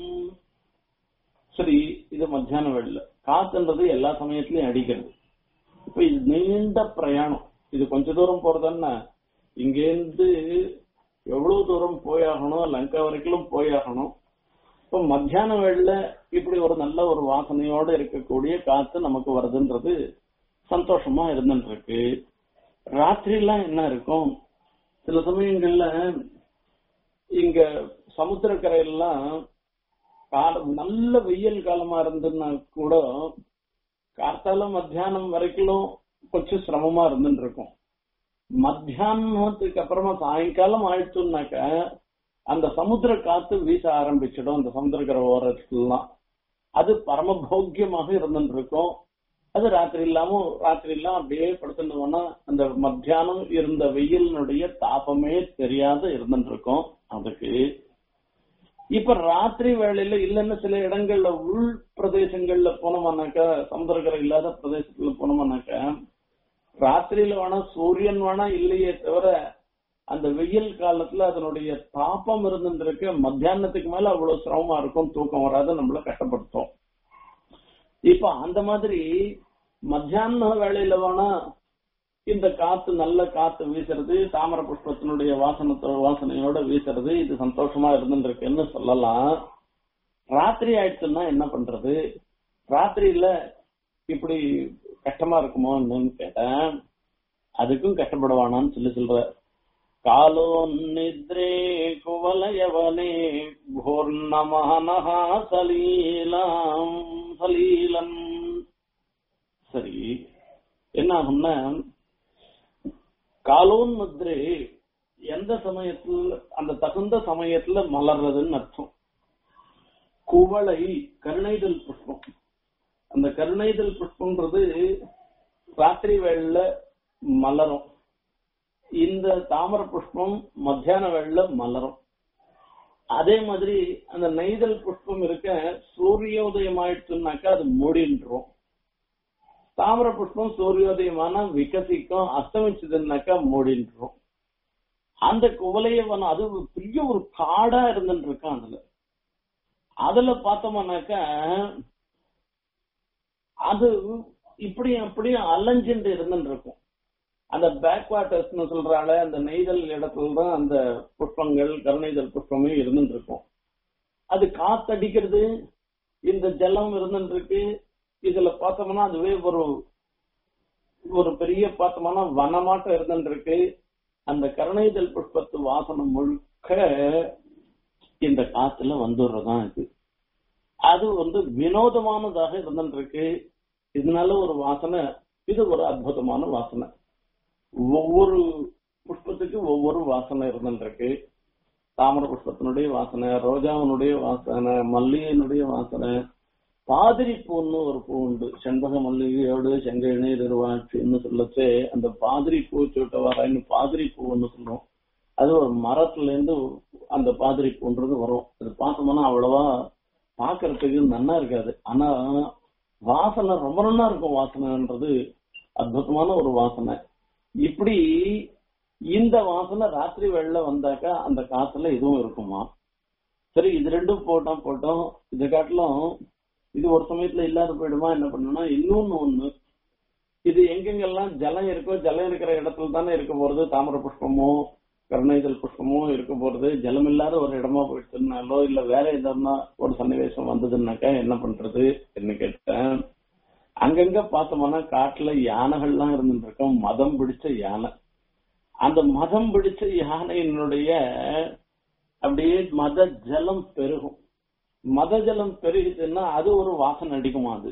சரி இது மத்தியான வேளையில காத்துன்றது எல்லா சமயத்திலயும் அடிக்கிறது இப்ப இது நீண்ட பிரயாணம் இது கொஞ்ச தூரம் போறதுன்னா இங்கேருந்து எவ்வளவு தூரம் போயாகணும் லங்கா வரைக்கும் போயாகணும் இப்ப மத்தியான வேளையில இப்படி ஒரு நல்ல ஒரு வாசனையோட இருக்கக்கூடிய காத்து நமக்கு வருதுன்றது சந்தோஷமா இருந்துட்டு இருக்கு ராத்திரிலாம் என்ன இருக்கும் சில சமயங்கள்ல இங்க சமுத்திரக்கரையெல்லாம் காலம் நல்ல வெயில் காலமா இருந்ததுன்னா கூட கார்த்தால மத்தியானம் வரைக்கும் கொஞ்சம் சிரமமா இருந்துட்டு இருக்கும் மத்தியானத்துக்கு அப்புறமா சாயங்காலம் ஆயிடுச்சுன்னாக்க அந்த சமுத்திர காத்து வீச ஆரம்பிச்சிடும் அந்த சமுத்திரக்கரை ஓரத்துலாம் அது பரமபோக்கியமாக இருந்துட்டு இருக்கும் அது ராத்திரி இல்லாம ராத்திரி எல்லாம் அப்படியே படுத்துட்டோம்னா அந்த மத்தியானம் இருந்த வெயிலினுடைய தாபமே தெரியாத இருந்துட்டு இருக்கும் அதுக்கு இப்ப ராத்திரி வேளையில இல்லைன்னு சில இடங்கள்ல உள் பிரதேசங்கள்ல போனோம்னாக்கா சமுதிரக்கரை இல்லாத பிரதேசத்துல போனோம்னாக்கா ராத்திரியில வேணா சூரியன் வேணா இல்லையே தவிர அந்த வெயில் காலத்துல அதனுடைய தாப்பம் இருந்துருக்கு மத்தியானத்துக்கு மேல அவ்வளவு சிரமமா இருக்கும் தூக்கம் வராது நம்மள கஷ்டப்படுத்தும் இப்ப அந்த மாதிரி மத்தியான வேளையில வேணா இந்த காத்து நல்ல காத்து வீசுறது தாமர புஷ்பத்தினுடைய வாசனத்தோ வாசனையோட வீசுறது இது சந்தோஷமா இருந்துருக்குன்னு சொல்லலாம் ராத்திரி ஆயிடுச்சுன்னா என்ன பண்றது ராத்திரியில இப்படி கஷ்டமா இருக்குமோன்னு கேட்டேன் அதுக்கும் கஷ்டப்படுவானான்னு சொல்லி சொல்ற காலோ நித்ரே குவலயவனே பூர்ணமஹனஹா சலீலாம் சலீலம் சரி என்ன ஆகும்னா காலோன் முத்ரே எந்த சமயத்துல அந்த தகுந்த சமயத்துல மலர்றதுன்னு அர்த்தம் குவளை கருணைதல் புஷ்பம் அந்த கருணைதல் புஷ்பம்ன்றது ராத்திரி வேளையில மலரும் இந்த தாமர புஷ்பம் மத்தியான வேளையில மலரும் அதே மாதிரி அந்த நெய்தல் புஷ்பம் இருக்க சூரியோதயம் ஆயிடுச்சுன்னாக்கா அது மூடின்றோம் தாமர புஷ்பம் சூரியோதயமான விகசிக்கும் அஸ்தமிச்சதுன்னாக்கா மூடின்றோம் அந்த குவலையவன் அது ஒரு பெரிய ஒரு காடா இருந்துட்டு இருக்கான் அதுல அதுல பார்த்தோம்னாக்கா அது இப்படியும் அப்படியும் அலைஞ்சுட்டு இருந்துட்டு இருக்கும் அந்த பேக் வாட்டர்ஸ்னு சொல்றால அந்த நெய்தல் இடத்துல தான் அந்த புஷ்பங்கள் கருணைதல் புஷ்பமே இருந்துட்டு இருக்கும் அது காத்தடிக்கிறது இந்த ஜலம் இருந்துட்டு இருக்கு இதுல பார்த்தோம்னா அதுவே ஒரு ஒரு பெரிய பார்த்தோம்னா வனமாட்டம் இருந்துட்டு இருக்கு அந்த கருணைதல் புஷ்பத்து வாசனம் முழுக்க இந்த காத்துல வந்துடுறதுதான் இது அது வந்து வினோதமானதாக இருந்துட்டு இருக்கு இதனால ஒரு வாசனை இது ஒரு அற்புதமான வாசனை ஒவ்வொரு புஷ்பத்துக்கு ஒவ்வொரு வாசனை இருந்துருக்கு தாமர புஷ்பத்தினுடைய வாசனை ரோஜாவினுடைய வாசனை மல்லிகையினுடைய வாசனை பாதிரி பூன்னு ஒரு பூ உண்டு செண்பக மல்லிகையோடு செங்கழனி திருவாட்சின்னு சொல்லச்சே அந்த பாதிரி பூ சூட்ட வரான்னு பாதிரி பூன்னு சொல்லுவோம் அது ஒரு மரத்துல இருந்து அந்த பாதிரி பூன்றது வரும் அது பார்த்தோம்னா அவ்வளவா பாக்குறதுக்கு நன்னா இருக்காது ஆனா வாசனை ரொம்ப நன்னா இருக்கும் வாசனைன்றது அற்புதமான ஒரு வாசனை இப்படி இந்த வாசனை ராத்திரி வெள்ள வந்தாக்கா அந்த காத்துல இதுவும் இருக்குமா சரி இது ரெண்டும் போட்டோம் போட்டோம் இதை காட்டிலும் இது ஒரு சமயத்துல இல்லாத போயிடுமா என்ன பண்ணணும்னா இன்னொன்னு ஒண்ணு இது எங்கெங்கெல்லாம் ஜலம் இருக்கோ ஜலம் இருக்கிற இடத்துல தானே இருக்க போறது தாமர புஷ்பமோ கருணைதல் புஷ்பமோ இருக்க போறது ஜலம் இல்லாத ஒரு இடமா போயிடுச்சுனாலோ இல்ல வேற எதனா ஒரு சன்னிவேசம் வந்ததுன்னாக்கா என்ன பண்றது என்ன கேட்டேன் அங்கங்க பார்த்தோம்னா காட்டுல யானைகள்லாம் இருந்துட்டு இருக்கோம் மதம் பிடிச்ச யானை அந்த மதம் பிடிச்ச யானையினுடைய அப்படியே மத ஜலம் பெருகும் மத ஜலம் பெருகுதுன்னா அது ஒரு வாசனை அடிக்குமா அது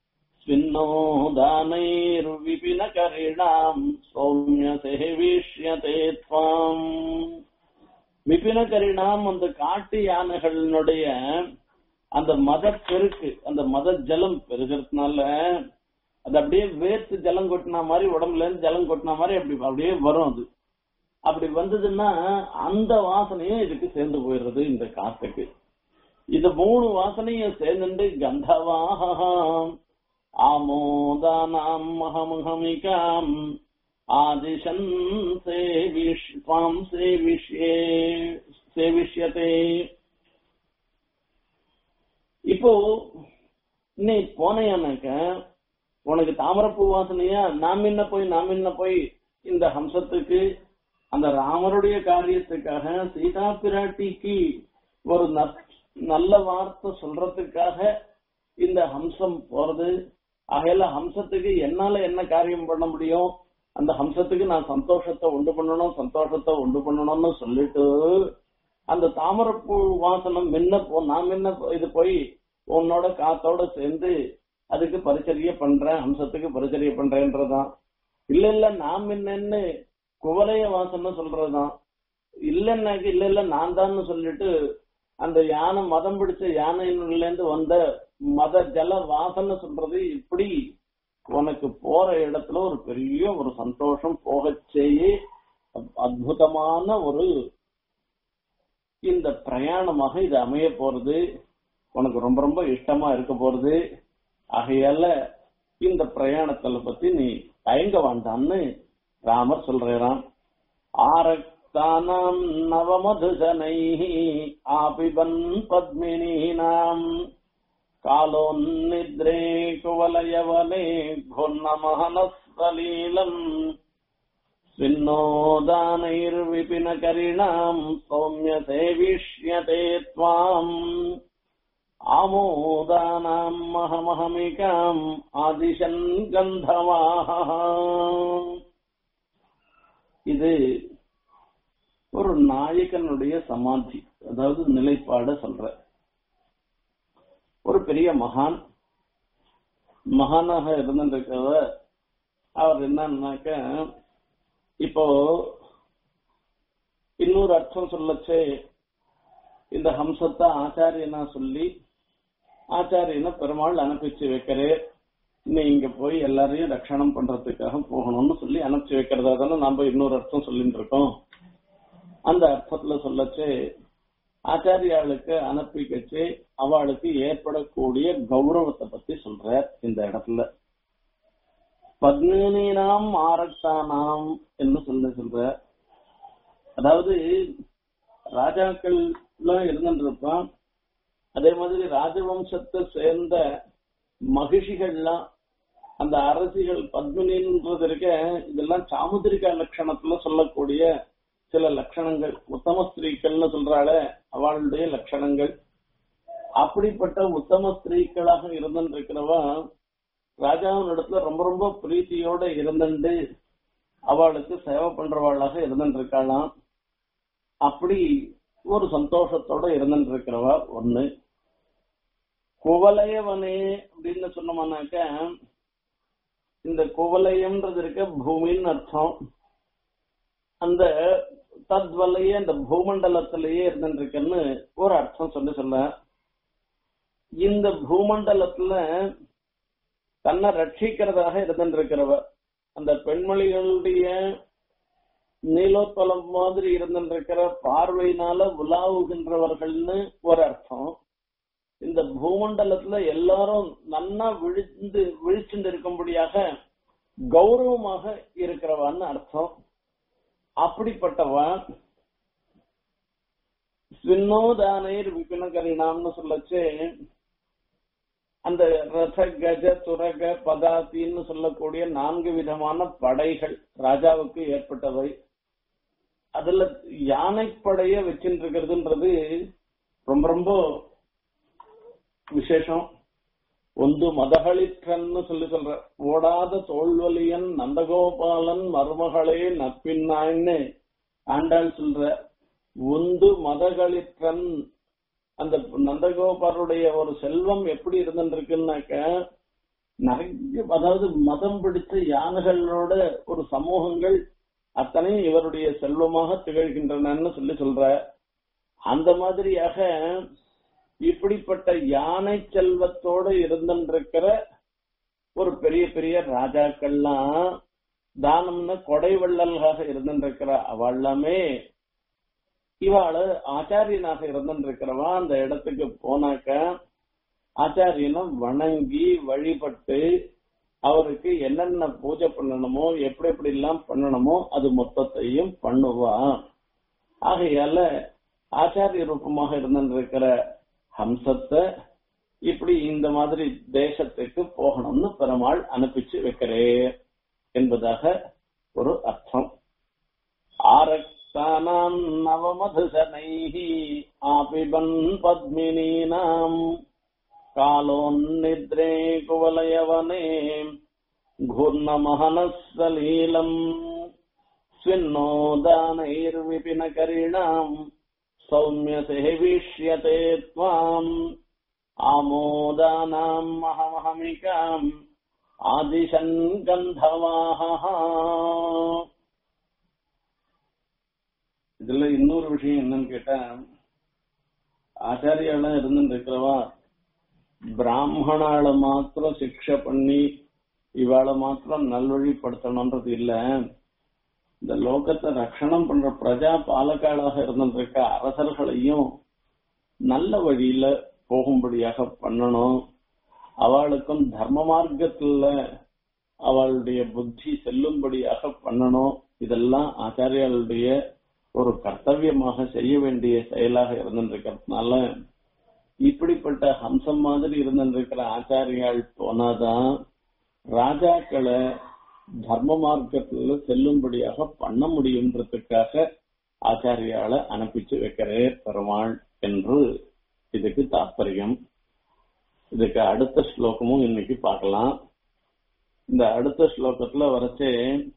ஸ்வின்னோதானைர் விபின கரிணாம் சௌமிய சேவிஷ்யதே துவாம் விபின கரிணாம் அந்த காட்டு யானைகளினுடைய அந்த மத பெருக்கு அந்த மத ஜலம் பெருகிறதுனால அது அப்படியே வேர்த்து ஜலம் கொட்டினா மாதிரி உடம்புல இருந்து ஜலம் கொட்டினா மாதிரி அப்படி அப்படியே வரும் அது அப்படி வந்ததுன்னா அந்த வாசனையும் இதுக்கு சேர்ந்து போயிடுறது இந்த காத்துக்கு இது மூணு வாசனையும் சேர்ந்துட்டு கந்தவாகம் ஆமோதானாம் மகமகமிகாம் ஆதிசன் சேவிஷ் துவாம் சேவிஷ்யே சேவிஷ்யதே இப்போ நீ போனையானாக்க உனக்கு தாமரப்பூ வாசனையா நாம் என்ன போய் நாம் என்ன போய் இந்த ஹம்சத்துக்கு அந்த ராமருடைய காரியத்துக்காக சீதா பிராட்டிக்கு ஒரு நற்- நல்ல வார்த்தை சொல்றதுக்காக இந்த ஹம்சம் போறது ஆகையில ஹம்சத்துக்கு என்னால என்ன காரியம் பண்ண முடியும் அந்த ஹம்சத்துக்கு நான் சந்தோஷத்தை உண்டு பண்ணணும் சந்தோஷத்தை உண்டு பண்ணணும்னு சொல்லிட்டு அந்த தாமரப்பூ வாசனம் முன்ன போ நான் முன்ன போ- இது போய் உன்னோட காத்தோட சேர்ந்து அதுக்கு பரிச்சரிய பண்றேன் ஹம்சத்துக்கு பரிச்சரிய பண்றேன்றதுதான் இல்ல இல்ல நான் முன்னன்னு குவலைய வாசனம் சொல்றதுதான் இல்லன்னாக்க இல்ல இல்ல நான் தான் சொல்லிட்டு அந்த யானை மதம் பிடிச்ச யானையில இருந்து வந்த மத ஜல வாசனை சொல்றது இப்படி உனக்கு போற இடத்துல ஒரு பெரிய ஒரு சந்தோஷம் போகச் செய்ய அற்புதமான ஒரு இந்த பிரயாணமாக இது அமைய போறது உனக்கு ரொம்ப ரொம்ப இஷ்டமா இருக்க போறது ஆகையால இந்த பிரயாணத்துல பத்தி நீ தயங்க வேண்டாம்னு ராமர் சொல்றாராம் ஆரக்தானாம் நவமதுஜனைः ஆபிபன் பத்மினீனாம் कालोन्निद्रे कुवलयवने घोन्नमहनस्वलीलम् स्विन्नोदानैर्विपिनकरिणाम् सौम्य सेविष्यते त्वाम् आमोदानाम् महमहमिकाम् आदिशन् गन्धवाः இது ஒரு நாயகனுடைய சமாதி அதாவது நிலைப்பாட சொல்ற ஒரு பெரிய மகான் மகானாக இருந்திருக்கிறவர் அவர் என்னன்னாக்க இப்போ இன்னொரு அர்த்தம் சொல்லச்சே இந்த ஹம்சத்தை ஆச்சாரியனா சொல்லி ஆச்சாரியனை பெருமாள் அனுப்பிச்சு வைக்கிறே நீ இங்க போய் எல்லாரையும் ரட்சணம் பண்றதுக்காக போகணும்னு சொல்லி அனுப்பிச்சு வைக்கிறதா தானே நாம இன்னொரு அர்த்தம் சொல்லிட்டு இருக்கோம் அந்த அர்த்தத்துல சொல்லச்சே ஆச்சாரியாளுக்கு அனுப்பி வச்சு அவளுக்கு ஏற்படக்கூடிய கௌரவத்தை பத்தி சொல்றார் இந்த இடத்துல பத்மினினாம் ஆரக்தானாம் என்று சொல்ல சொல்ற அதாவது ராஜாக்கள் இருந்துருப்பான் அதே மாதிரி ராஜவம்சத்தை சேர்ந்த மகிழ்ச்சிகள்லாம் அந்த அரசிகள் பத்மினின்றது இருக்க இதெல்லாம் சாமுதிரிகா லட்சணத்துல சொல்லக்கூடிய சில லட்சணங்கள் உத்தம ஸ்திரீக்கள்னு சொல்றாள அவளுடைய லட்சணங்கள் அப்படிப்பட்ட உத்தம ஸ்திரீக்களாக இருந்திருக்கிறவா ராஜாவின் இடத்துல ரொம்ப ரொம்ப பிரீத்தியோட இருந்துட்டு அவளுக்கு சேவை பண்றவாளாக இருந்துருக்காளாம் அப்படி ஒரு சந்தோஷத்தோட இருந்துருக்கிறவா ஒண்ணு குவலயவனே அப்படின்னு சொன்னோம்னாக்க இந்த குவலயம்ன்றது இருக்க பூமின்னு அர்த்தம் அந்த தத்வலையே அந்த பூமண்டலத்திலேயே இருந்துருக்குன்னு ஒரு அர்த்தம் சொல்லி சொல்ல இந்த பூமண்டலத்துல தன்னை ரட்சிக்கிறதாக இருந்துருக்கிறவ அந்த பெண்மணிகளுடைய நீலோத்பலம் மாதிரி இருந்துருக்கிற பார்வையினால உலாவுகின்றவர்கள்னு ஒரு அர்த்தம் இந்த பூமண்டலத்துல எல்லாரும் நன்னா விழிந்து விழிச்சுட்டு இருக்கும்படியாக கௌரவமாக இருக்கிறவான்னு அர்த்தம் அப்படிப்பட்டவன் ஸ்வின்னோதானைர் விபினகரினாம்னு சொல்லச்சு அந்த ரத கஜ துரக பதாத்தின்னு சொல்லக்கூடிய நான்கு விதமான படைகள் ராஜாவுக்கு ஏற்பட்டவை அதுல யானைப்படைய வச்சுட்டு இருக்கிறதுன்றது ரொம்ப ரொம்ப விசேஷம் ஒன்று மதகளிற்றன்னு சொல்லி சொல்ற ஓடாத தோல்வலியன் நந்தகோபாலன் மருமகளே நப்பின்னான்னு ஆண்டாள் சொல்ற ஒன்று மதகளிற்றன் அந்த நந்தகோபாலுடைய ஒரு செல்வம் எப்படி இருந்துருக்குன்னாக்க நிறைய அதாவது மதம் பிடித்த யானைகளோட ஒரு சமூகங்கள் அத்தனை இவருடைய செல்வமாக திகழ்கின்றனன்னு சொல்லி சொல்ற அந்த மாதிரியாக இப்படிப்பட்ட யானை செல்வத்தோடு இருந்திருக்கிற ஒரு பெரிய பெரிய ராஜாக்கள்லாம் தானம்னு கொடை வள்ளல்காக இருந்திருக்கிற அவள்லாமே இவாளு ஆச்சாரியனாக இருந்திருக்கிறவா அந்த இடத்துக்கு போனாக்க ஆச்சாரியனை வணங்கி வழிபட்டு அவருக்கு என்னென்ன பூஜை பண்ணணுமோ எப்படி எப்படி எல்லாம் பண்ணணுமோ அது மொத்தத்தையும் பண்ணுவா ஆகையால ஆச்சாரிய ரூபமாக இருந்திருக்கிற ஹம்சத்தை இப்படி இந்த மாதிரி தேசத்துக்கு போகணும்னு பெருமாள் அனுப்பிச்சு வைக்கிறே என்பதாக ஒரு அர்த்தம் ஆரக்தானாம் நவமதுசனைஹி ஆபிபன் பத்மினீனாம் कालोन्निद्रे कुवलयवने घूर्णमहनः सलीलम् स्विन्नोदानैर्विपिनकरिणाम् सौम्यसेविष्यते त्वाम् आमोदानाम् महमहमिकाम् आदिशन् गन्धवाहः இதுல இன்னொரு விஷயம் என்னன்னு கேட்டா ஆச்சாரியாலாம் இருந்துட்டு இருக்கிறவா பிராமணால மாத்திரம் சிக்ஷை பண்ணி இவாள மாத்திரம் நல்வழிப்படுத்தணும்ன்றது இல்ல இந்த லோகத்தை ரட்சணம் பண்ற பிரஜா பாலக்காளாக இருந்திருக்க அரசர்களையும் நல்ல வழியில போகும்படியாக பண்ணணும் அவளுக்கும் தர்ம மார்க்கத்துல அவளுடைய புத்தி செல்லும்படியாக பண்ணணும் இதெல்லாம் ஆச்சாரியாளுடைய ஒரு கர்த்தவியமாக செய்ய வேண்டிய செயலாக இருந்திருக்கிறதுனால இப்படிப்பட்ட ஹம்சம் மாதிரி இருந்திருக்கிற ஆச்சாரியால் போனாதான் ராஜாக்களை தர்ம மார்க்கத்துல செல்லும்படியாக பண்ண முடியுன்றதுக்காக ஆச்சாரியால அனுப்பிச்சு வைக்கிறே பெருமாள் என்று இதுக்கு தாற்பயம் இதுக்கு அடுத்த ஸ்லோகமும் இன்னைக்கு பார்க்கலாம் இந்த அடுத்த ஸ்லோகத்துல வரைச்சே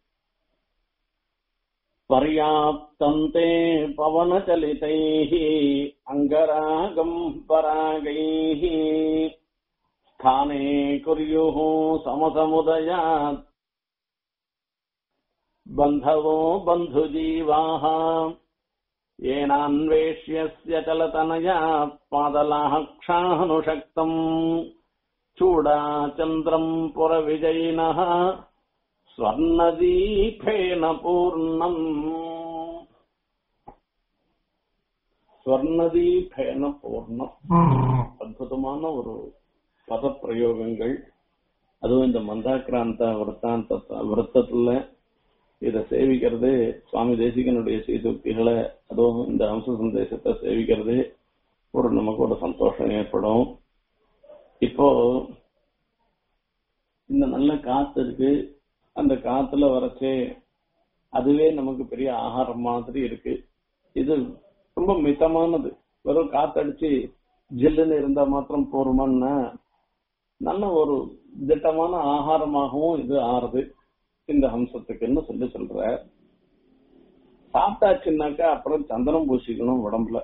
पर्याप्तम् ते पवनचलितैः अङ्गरागम् परागैः स्थाने कुर्युः समसमुदयात् बन्धवो बन्धुजीवाः येनान्वेष्यस्य चलतनया पादलाः क्षानुशक्तम् चूडाचन्द्रम् पुरविजयिनः ஸ்வர்ணதீபேன பூர்ணம் ஸ்வர்ணதீபேன பூர்ணம் அற்புதமான ஒரு பத பிரயோகங்கள் அதுவும் இந்த மந்தாக்கிராந்த விரத்தாந்த விரத்தத்துல இத சேவிக்கிறது சுவாமி தேசிகனுடைய சீசுக்திகளை அதுவும் இந்த அம்ச சந்தேசத்தை சேவிக்கிறது ஒரு நமக்கு ஒரு சந்தோஷம் ஏற்படும் இப்போ இந்த நல்ல காத்து இருக்கு அந்த காத்துல வரைச்சே அதுவே நமக்கு பெரிய ஆகாரம் மாதிரி இருக்கு இது ரொம்ப மிதமானது வெறும் காத்தடிச்சு ஜில்லுன்னு இருந்தா மாத்திரம் போருமான்னா நல்ல ஒரு திட்டமான ஆகாரமாகவும் இது ஆறுது இந்த ஹம்சத்துக்குன்னு சொல்லி சொல்ற சாப்பிட்டாச்சுன்னாக்கா அப்புறம் சந்தனம் பூசிக்கணும் உடம்புல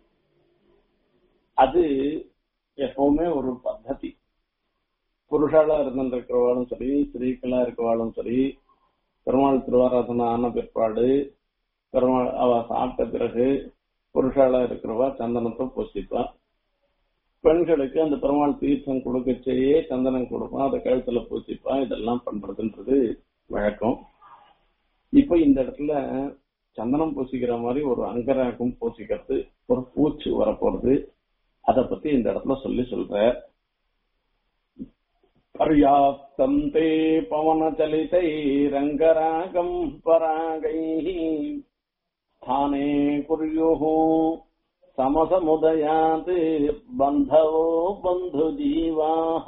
அது எப்பவுமே ஒரு பத்ததி புருஷாலா இருந்திருக்கிறவாளும் சரி ஸ்திரீக்களா இருக்கவாளும் சரி பெருமாள் திருவாராதனை ஆன பிற்பாடு பெருமாள் அவ சாப்பிட்ட பிறகு புருஷாலா இருக்கிறவா சந்தனத்தை பூசிப்பா பெண்களுக்கு அந்த பெருமாள் தீர்த்தம் கொடுக்கச்சேயே சந்தனம் கொடுப்பான் அதை கழுத்துல பூசிப்பா இதெல்லாம் பண்றதுன்றது வழக்கம் இப்ப இந்த இடத்துல சந்தனம் பூசிக்கிற மாதிரி ஒரு அங்கராகம் பூசிக்கிறது ஒரு பூச்சி வரப்போறது அத பத்தி இந்த இடத்துல சொல்லி சொல்ற पर्याप्तम् ते पवनचलितैरङ्गरागम् परागैः स्थाने कुर्युः समसमुदयात् बन्धवो बन्धुजीवाः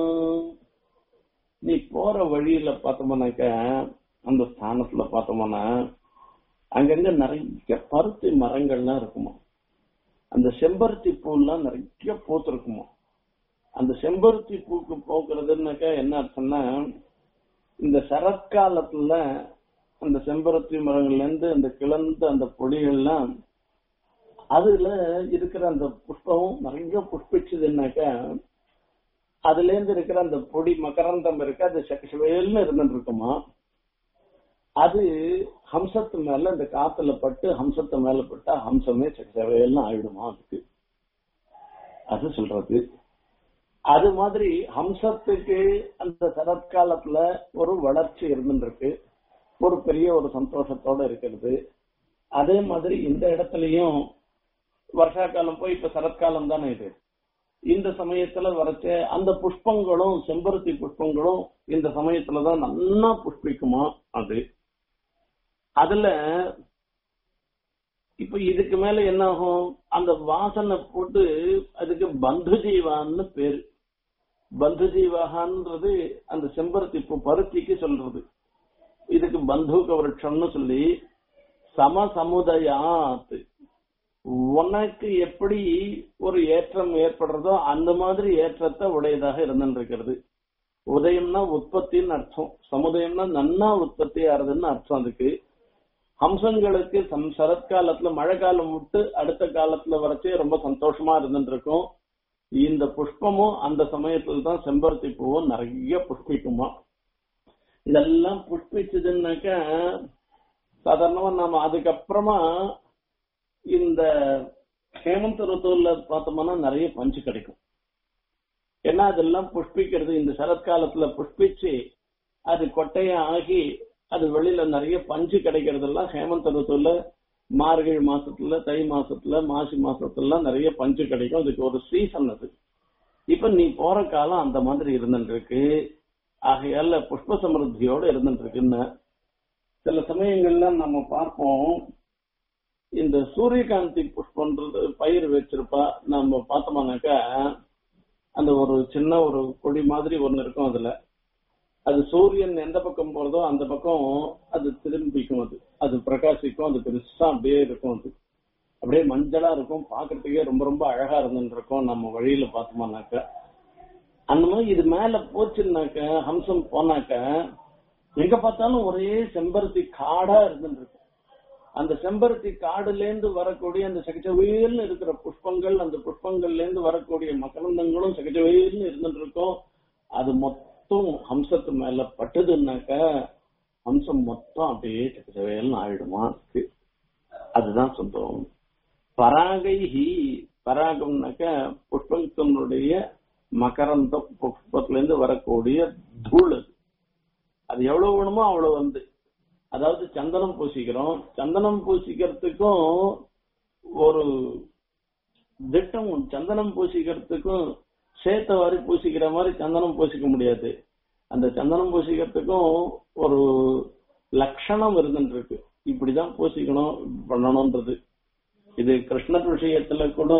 நீ போற வழியில பார்த்தோம்னாக்க அந்த ஸ்தானத்துல பார்த்தோம்னா அங்கங்க நிறைய பருத்தி மரங்கள்லாம் இருக்குமா அந்த செம்பருத்தி பூலாம் நிறைய பூத்திருக்குமா அந்த செம்பருத்தி பூக்கு போக்குறதுன்னாக்கா என்ன அர்த்தம்னா இந்த சரத்காலத்துல அந்த செம்பருத்தி மரங்கள்ல இருந்து அந்த கிளந்த அந்த பொடிகள்லாம் அதுல இருக்கிற அந்த புஷ்பம் நிறைய புஷ்பிச்சதுன்னாக்கா அதுல இருந்து இருக்கிற அந்த பொடி மகரந்தம் இருக்கு அது செவேல்னு இருந்துட்டு இருக்குமா அது ஹம்சத்து மேல அந்த காத்துல பட்டு ஹம்சத்து மேல பட்டா ஹம்சமே செவேல்னு ஆயிடுமா அதுக்கு அது சொல்றது அது மாதிரி ஹம்சத்துக்கு அந்த சரத்காலத்துல ஒரு வளர்ச்சி இருந்துருக்கு ஒரு பெரிய ஒரு சந்தோஷத்தோட இருக்கிறது அதே மாதிரி இந்த இடத்துலயும் வருஷா காலம் போய் இப்ப சரத்காலம் தானே இது இந்த சமயத்துல வரைச்ச அந்த புஷ்பங்களும் செம்பருத்தி புஷ்பங்களும் இந்த சமயத்துலதான் நல்லா புஷ்பிக்குமா அது அதுல இப்ப இதுக்கு மேல என்ன ஆகும் அந்த வாசனை போட்டு அதுக்கு பந்து ஜீவான்னு பேரு பந்து ஜீவாகன்றது அந்த செம்பருத்தி பூ பருத்திக்கு சொல்றது இதுக்கு பந்துக விருட்சம்னு சொல்லி சம சமுதாயாத் உனக்கு எப்படி ஒரு ஏற்றம் ஏற்படுறதோ அந்த மாதிரி ஏற்றத்தை உடையதாக இருந்துருக்கிறது உதயம்னா உற்பத்தின்னு அர்த்தம் சமுதாயம்னா நன்னா உற்பத்தி ஆறுதுன்னு அர்த்தம் அதுக்கு ஹம்சங்களுக்கு சம் சரத்காலத்துல மழை காலம் விட்டு அடுத்த காலத்துல வரைச்சே ரொம்ப சந்தோஷமா இருந்துட்டு இருக்கும் இந்த புஷ்பமும் அந்த சமயத்துல தான் செம்பருத்தி பூவும் நிறைய புஷ்பிக்குமா இதெல்லாம் புஷ்பிச்சதுன்னாக்கா சாதாரணமா நாம அதுக்கப்புறமா இந்த ஹேமந்த ருத்துவல பார்த்தோம்னா நிறைய பஞ்சு கிடைக்கும் ஏன்னா அதெல்லாம் புஷ்பிக்கிறது இந்த சரத்காலத்துல புஷ்பிச்சு அது கொட்டையா ஆகி அது வெளியில நிறைய பஞ்சு கிடைக்கிறதெல்லாம் ஹேமந்த ருத்துவல மார்கழி மாசத்துல தை மாசத்துல மாசி மாசத்துல நிறைய பஞ்சு கிடைக்கும் அதுக்கு ஒரு சீசன் அது இப்ப நீ போற காலம் அந்த மாதிரி இருந்துட்டு இருக்கு ஆகையால புஷ்ப சமிருத்தியோட இருந்துட்டு இருக்குன்னு சில சமயங்கள்ல நம்ம பார்ப்போம் இந்த சூரியகாந்தி புஷ்பன்றது பயிர் வச்சிருப்பா நம்ம பார்த்தோம்னாக்கா அந்த ஒரு சின்ன ஒரு கொடி மாதிரி ஒண்ணு இருக்கும் அதுல அது சூரியன் எந்த பக்கம் போறதோ அந்த பக்கம் அது திரும்பிக்கும் அது அது பிரகாசிக்கும் அது பெருசா அப்படியே இருக்கும் அது அப்படியே மஞ்சளா இருக்கும் பாக்குறதுக்கே ரொம்ப ரொம்ப அழகா இருந்துட்டு இருக்கும் நம்ம வழியில பார்த்தோம்னாக்க அந்த மாதிரி இது மேல போச்சுன்னாக்க ஹம்சம் போனாக்க எங்க பார்த்தாலும் ஒரே செம்பருத்தி காடா இருந்துட்டு இருக்கும் அந்த செம்பருத்தி காடுல இருந்து வரக்கூடிய அந்த சகஜவேல்னு இருக்கிற புஷ்பங்கள் அந்த புஷ்பங்கள்ல இருந்து வரக்கூடிய மகரந்தங்களும் சகஜவேல்னு இருந்துட்டு இருக்கும் அது மொத்தம் ஹம்சத்து மேல பட்டுதுன்னாக்க ஹம்சம் மொத்தம் அப்படியே சகஜவேல்னு ஆயிடுமா இருக்கு அதுதான் சொல்றோம் பராகைஹி பராகம்னாக்க புஷ்பத்தினுடைய மகரந்த புஷ்பத்துல இருந்து வரக்கூடிய தூள் அது அது எவ்வளவு வேணுமோ அவ்வளவு வந்து அதாவது சந்தனம் பூசிக்கிறோம் சந்தனம் பூசிக்கிறதுக்கும் ஒரு திட்டம் உண்டு. சந்தனம் பூசிக்கிறதுக்கும் சேத்த வாரி பூசிக்கிற மாதிரி சந்தனம் பூசிக்க முடியாது அந்த சந்தனம் பூசிக்கிறதுக்கும் ஒரு லட்சணம் இருந்துட்டு இருக்கு இப்படிதான் பூசிக்கணும் பண்ணணும்ன்றது இது கிருஷ்ணர் விஷயத்துல கூட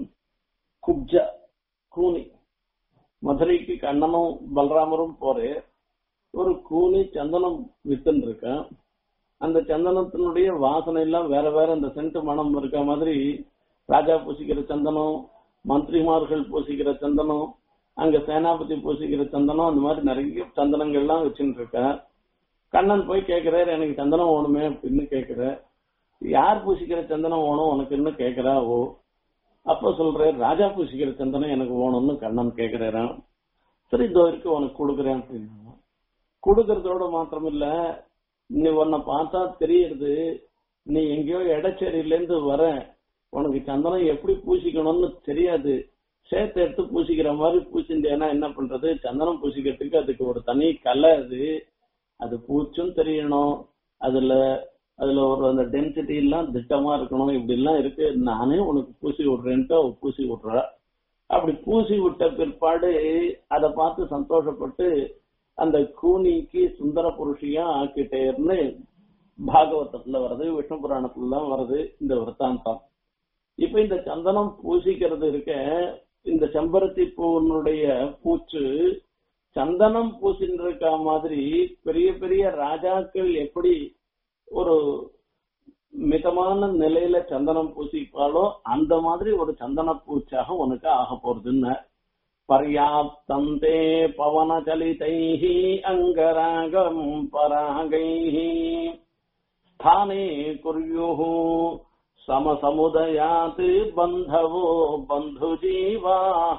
குப்ஜா கூனி மதுரைக்கு கண்ணனும் பலராமரும் போறே ஒரு கூனி சந்தனம் வித்துன்னு இருக்கேன் அந்த சந்தனத்தினுடைய வாசனை எல்லாம் வேற வேற அந்த சென்ட் மனம் இருக்க மாதிரி ராஜா பூசிக்கிற சந்தனம் மந்திரிமார்கள் பூசிக்கிற சந்தனம் அங்க சேனாபதி பூசிக்கிற சந்தனம் அந்த மாதிரி நிறைய சந்தனங்கள்லாம் வச்சுட்டு இருக்க கண்ணன் போய் கேக்குறாரு எனக்கு சந்தனம் வேணுமே அப்படின்னு கேக்குற யார் பூசிக்கிற சந்தனம் வேணும் உனக்குன்னு கேக்குறா ஓ அப்ப சொல்ற ராஜா பூசிக்கிற சந்தனம் எனக்கு வேணும்னு கண்ணன் கேக்குறாராம் சரி இதோ இருக்கு உனக்கு கொடுக்குறேன் அப்படின்னு கொடுக்கறதோட மாத்திரம் இல்ல நீ உன்னை பார்த்தா தெரியுது நீ எங்கேயோ இடச்சேரியில இருந்து வர உனக்கு சந்தனம் எப்படி பூசிக்கணும்னு தெரியாது சேர்த்து எடுத்து பூசிக்கிற மாதிரி பூசிந்தேன்னா என்ன பண்றது சந்தனம் பூசிக்கிறதுக்கு அதுக்கு ஒரு தனி கலை அது அது பூச்சும் தெரியணும் அதுல அதுல ஒரு அந்த டென்சிட்டி எல்லாம் திட்டமா இருக்கணும் இப்படி எல்லாம் இருக்கு நானே உனக்கு பூசி விடுறேன்ட்டு அவ பூசி விடுறா அப்படி பூசி விட்ட பிற்பாடு அதை பார்த்து சந்தோஷப்பட்டு அந்த கூனிக்கு சுந்தர புருஷியா ஆக்கிட்டேர்னு பாகவதத்துல வருது விஷ்ணு புராணத்துல தான் வருது இந்த விற்த்தாந்தம் இப்ப இந்த சந்தனம் பூசிக்கிறது இருக்க இந்த செம்பருத்தி பூனுடைய பூச்சு சந்தனம் பூசின்னு இருக்க மாதிரி பெரிய பெரிய ராஜாக்கள் எப்படி ஒரு மிதமான நிலையில சந்தனம் பூசிப்பாலோ அந்த மாதிரி ஒரு சந்தன பூச்சாக உனக்கு ஆக போறதுன்னு பர்யாப்தம் தே பவன சலிதைः அங்கராகம் பராகைः ஸ்தானே குர்யுः சமசமுதயாத் பந்தவோ பந்து ஜீவாக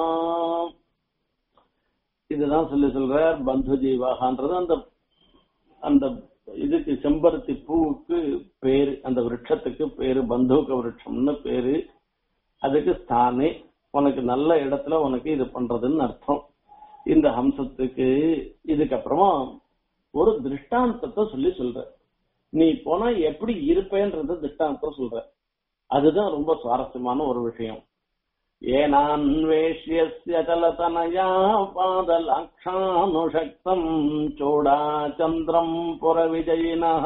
இதுதான் சொல்லி சொல்றார் பந்து ஜீவாகன்றது அந்த அந்த இதுக்கு செம்பருத்தி பூவுக்கு பேரு அந்த விருட்சத்துக்கு பேரு பந்தூக விருட்சம்னு பேரு அதுக்கு ஸ்தானே உனக்கு நல்ல இடத்துல உனக்கு இது பண்றதுன்னு அர்த்தம் இந்த ஹம்சத்துக்கு இதுக்கப்புறமா ஒரு திருஷ்டாந்தத்தை சொல்லி சொல்ற நீ போனா எப்படி இருப்பேன்றத திருஷ்டாந்தம் சொல்ற அதுதான் ரொம்ப சுவாரஸ்யமான ஒரு விஷயம் ஏனான்வேஷ்யஸ்ய சலதனயா பாதலாட்சானுஷக்தம் சூடாச்சந்திரம் புறவிஜயினः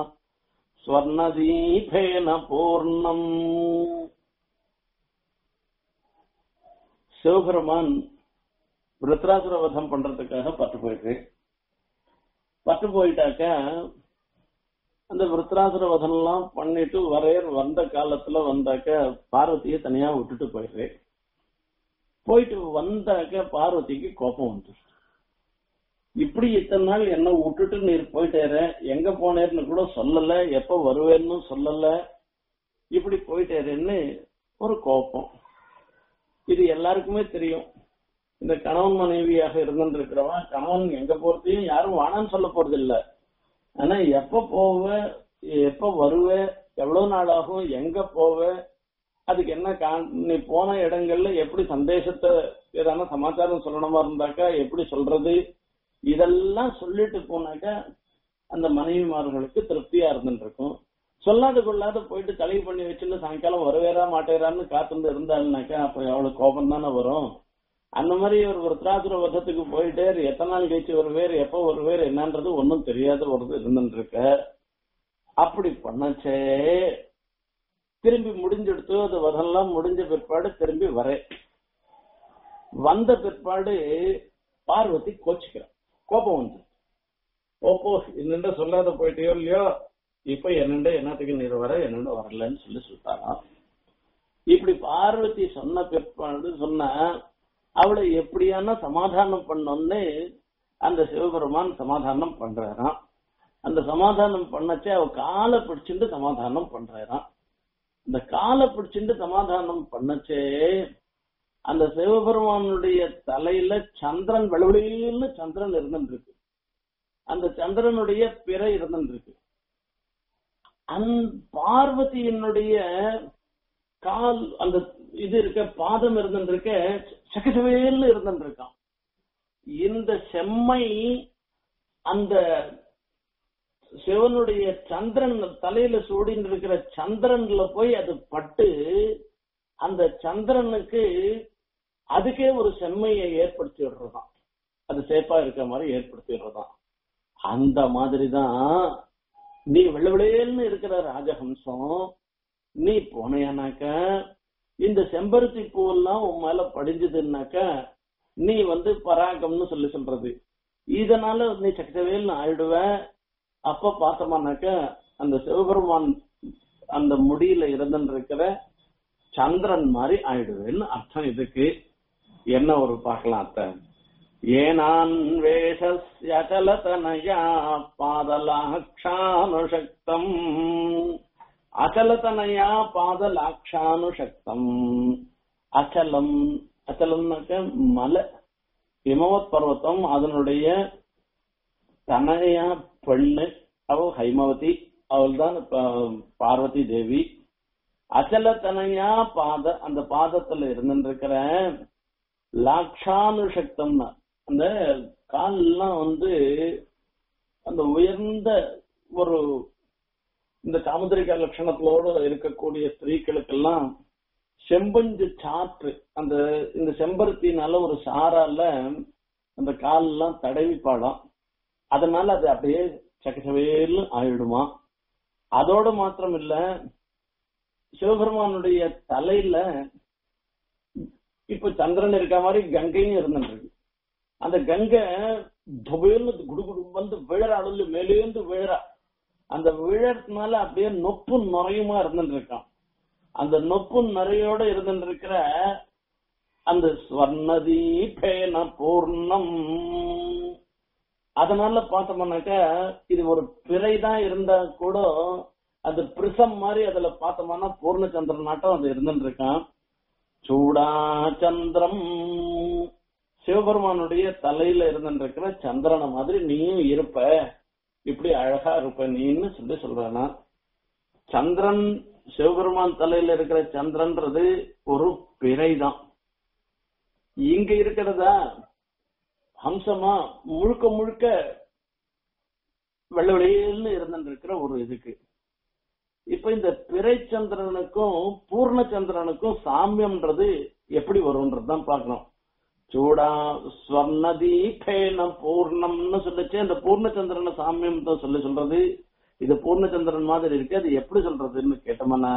ஸ்வர்ணதீபேன பூர்ணம் சிவபெருமான் விருத்ராசுர வதம் பண்றதுக்காக பட்டு போயிட்டு பட்டு போயிட்டாக்க அந்த விருத்ராசுர வதம் எல்லாம் பண்ணிட்டு வரையர் வந்த காலத்துல வந்தாக்க பார்வதியை தனியா விட்டுட்டு போயிடுறேன் போயிட்டு வந்தாக்க பார்வதிக்கு கோபம் வந்து இப்படி இத்தனை நாள் என்ன விட்டுட்டு நீர் போயிட்டேற எங்க போனேர்னு கூட சொல்லல எப்ப வருவேன்னு சொல்லல இப்படி போயிட்டேருன்னு ஒரு கோபம் இது எல்லாருக்குமே தெரியும் இந்த கணவன் மனைவியாக இருந்துருக்கிறவன் கணவன் எங்க போறதையும் யாரும் வானான்னு சொல்ல போறது இல்ல ஆனா எப்ப போவ எப்ப வருவ எவ்வளவு நாள் ஆகும் எங்க போவ அதுக்கு என்ன கா- நீ போன இடங்கள்ல எப்படி சந்தேசத்தை ஏதான சமாச்சாரம் சொல்லணுமா இருந்தாக்கா எப்படி சொல்றது இதெல்லாம் சொல்லிட்டு போனாக்கா அந்த மனைவிமார்களுக்கு திருப்தியா இருந்துட்டு இருக்கும் சொல்லாத கொள்ளாத போயிட்டு தலைவு பண்ணி வச்சுட்டு சாயங்காலம் வருவேரா மாட்டேறான்னு காத்துட்டு இருந்தாள்னாக்கா அப்ப எவ்வளவு கோபம் தானே வரும் அந்த மாதிரி ஒரு விருத்ராசுர வதத்துக்கு போயிட்டே எத்தனை நாள் கழிச்சு வருவேர் எப்ப வருவேர் என்னன்றது ஒன்னும் தெரியாத ஒரு இருந்துட்டு இருக்க அப்படி பண்ணச்சே திரும்பி முடிஞ்செடுத்து அது வதெல்லாம் முடிஞ்ச பிற்பாடு திரும்பி வரேன் வந்த பிற்பாடு பார்வதி கோச்சுக்கிறான் கோபம் வந்து ஓப்போ என்னண்ட சொல்லாத போயிட்டியோ இல்லையோ இப்ப என்னண்ட என்னத்துக்கு நீர் வர என்னண்ட வரலன்னு சொல்லி சொல்லிட்டாராம் இப்படி பார்வதி சொன்ன பிற்பாடு சொன்ன அவளை எப்படியான சமாதானம் பண்ணோன்னு அந்த சிவபெருமான் சமாதானம் பண்றாராம் அந்த சமாதானம் பண்ணச்சே அவ காலை பிடிச்சிட்டு சமாதானம் பண்றாராம் இந்த காலை பிடிச்சிட்டு சமாதானம் பண்ணச்சே அந்த சிவபெருமானுடைய தலையில சந்திரன் வெளுவெளியில்னு சந்திரன் இருந்துட்டு இருக்கு அந்த சந்திரனுடைய பிறை இருந்துட்டு இருக்கு அந் பார்வதியினுடைய கால் அந்த இது இருக்க பாதம் இருந்துட்டு இருக்க சகசவேல்னு இருந்துட்டு இருக்கான் இந்த செம்மை அந்த சிவனுடைய சந்திரன் தலையில சூடின்னு இருக்கிற சந்திரன்ல போய் அது பட்டு அந்த சந்திரனுக்கு அதுக்கே ஒரு செம்மையை ஏற்படுத்தி விடுறதாம் அது சேப்பா இருக்கிற மாதிரி ஏற்படுத்தி விடுறதாம் அந்த மாதிரிதான் நீ வெள்ளவிளையல்னு இருக்கிற ராஜஹம்சம் நீ போனையானாக்க இந்த செம்பருத்தி பூவெல்லாம் உன் மேல படிஞ்சதுன்னாக்க நீ வந்து பராகம்னு சொல்லி சொல்றது இதனால நீ சக்கரவேல்னு ஆயிடுவ அப்ப பார்த்தோம்னாக்க அந்த சிவபெருமான் அந்த முடியில இருந்துன்னு இருக்கிற சந்திரன் மாதிரி ஆயிடுவேன்னு அர்த்தம் இதுக்கு என்ன ஒரு பார்க்கலாம் அத்த ஏனான் வேஷஸ்யகலதனயா பாதலாட்சானுஷக்தம் அச்சலதனயா பாதலாட்சானுஷக்தம் அச்சலம் அச்சலம்னாக்க மலை ஹிமவத் பர்வத்தம் அதனுடைய தனையா பெண்ணு அவள் ஹைமவதி அவள் தான் பார்வதி தேவி அச்சல தனையா பாத அந்த பாதத்துல இருந்துருக்கிற லாக்ஷானுஷக்தம்னா அந்த கால்லாம் வந்து அந்த உயர்ந்த ஒரு இந்த காமதிரிகா லட்சணத்தோடு இருக்கக்கூடிய ஸ்திரீகளுக்கெல்லாம் செம்பஞ்சு சாற்று அந்த இந்த செம்பருத்தினால ஒரு சாரால அந்த காலெல்லாம் தடவி பாடம் அதனால அது அப்படியே சக்கசவேல்னு ஆயிடுமா அதோட மாத்திரம் இல்ல சிவபெருமானுடைய தலையில இப்ப சந்திரன் இருக்க மாதிரி கங்கையும் இருந்துட்டு இருக்கு அந்த கங்கை துபேல்னு குடுகுடு வந்து விழற அளவுல மேலேந்து விழறா அந்த விழறதுனால அப்படியே நொப்பு நுறையுமா இருந்துட்டு இருக்கான் அந்த நொப்பு நுரையோட இருந்துட்டு இருக்கிற அந்த ஸ்வர்ணதி பேன பூர்ணம் அதனால பார்த்தோம்னாக்க இது ஒரு பிறை தான் இருந்தா கூட அது பிரிசம் மாதிரி அதுல பார்த்தோம்னா பூர்ணச்சந்திரன் நாட்டம் அது இருந்துட்டு இருக்கான் சூடா சந்திரம் சிவபெருமானுடைய தலையில இருந்துட்டு இருக்கிற சந்திரனை மாதிரி நீயும் இருப்ப இப்படி அழகா இருப்ப நீன்னு சொல்லி சொல்றானா சந்திரன் சிவபெருமான் தலையில இருக்கிற சந்திரன்றது ஒரு பிறை தான் இங்க இருக்கிறதா ஹம்சமா முழுக்க முழுக்க வெள்ள வெளியில இருந்துட்டு இருக்கிற ஒரு இதுக்கு இப்ப இந்த பிறைச்சந்திரனுக்கும் பூர்ணச்சந்திரனுக்கும் சாமியம்ன்றது எப்படி வரும்ன்றதுதான் பார்க்கணும் சூடா ஸ்வர்ணதி பேனம் பூர்ணம்னு சொல்லிச்சு அந்த பூர்ணச்சந்திரன சாமியம் தான் சொல்லி சொல்றது இது பூர்ணச்சந்திரன் மாதிரி இருக்கு அது எப்படி சொல்றதுன்னு கேட்டோம்னா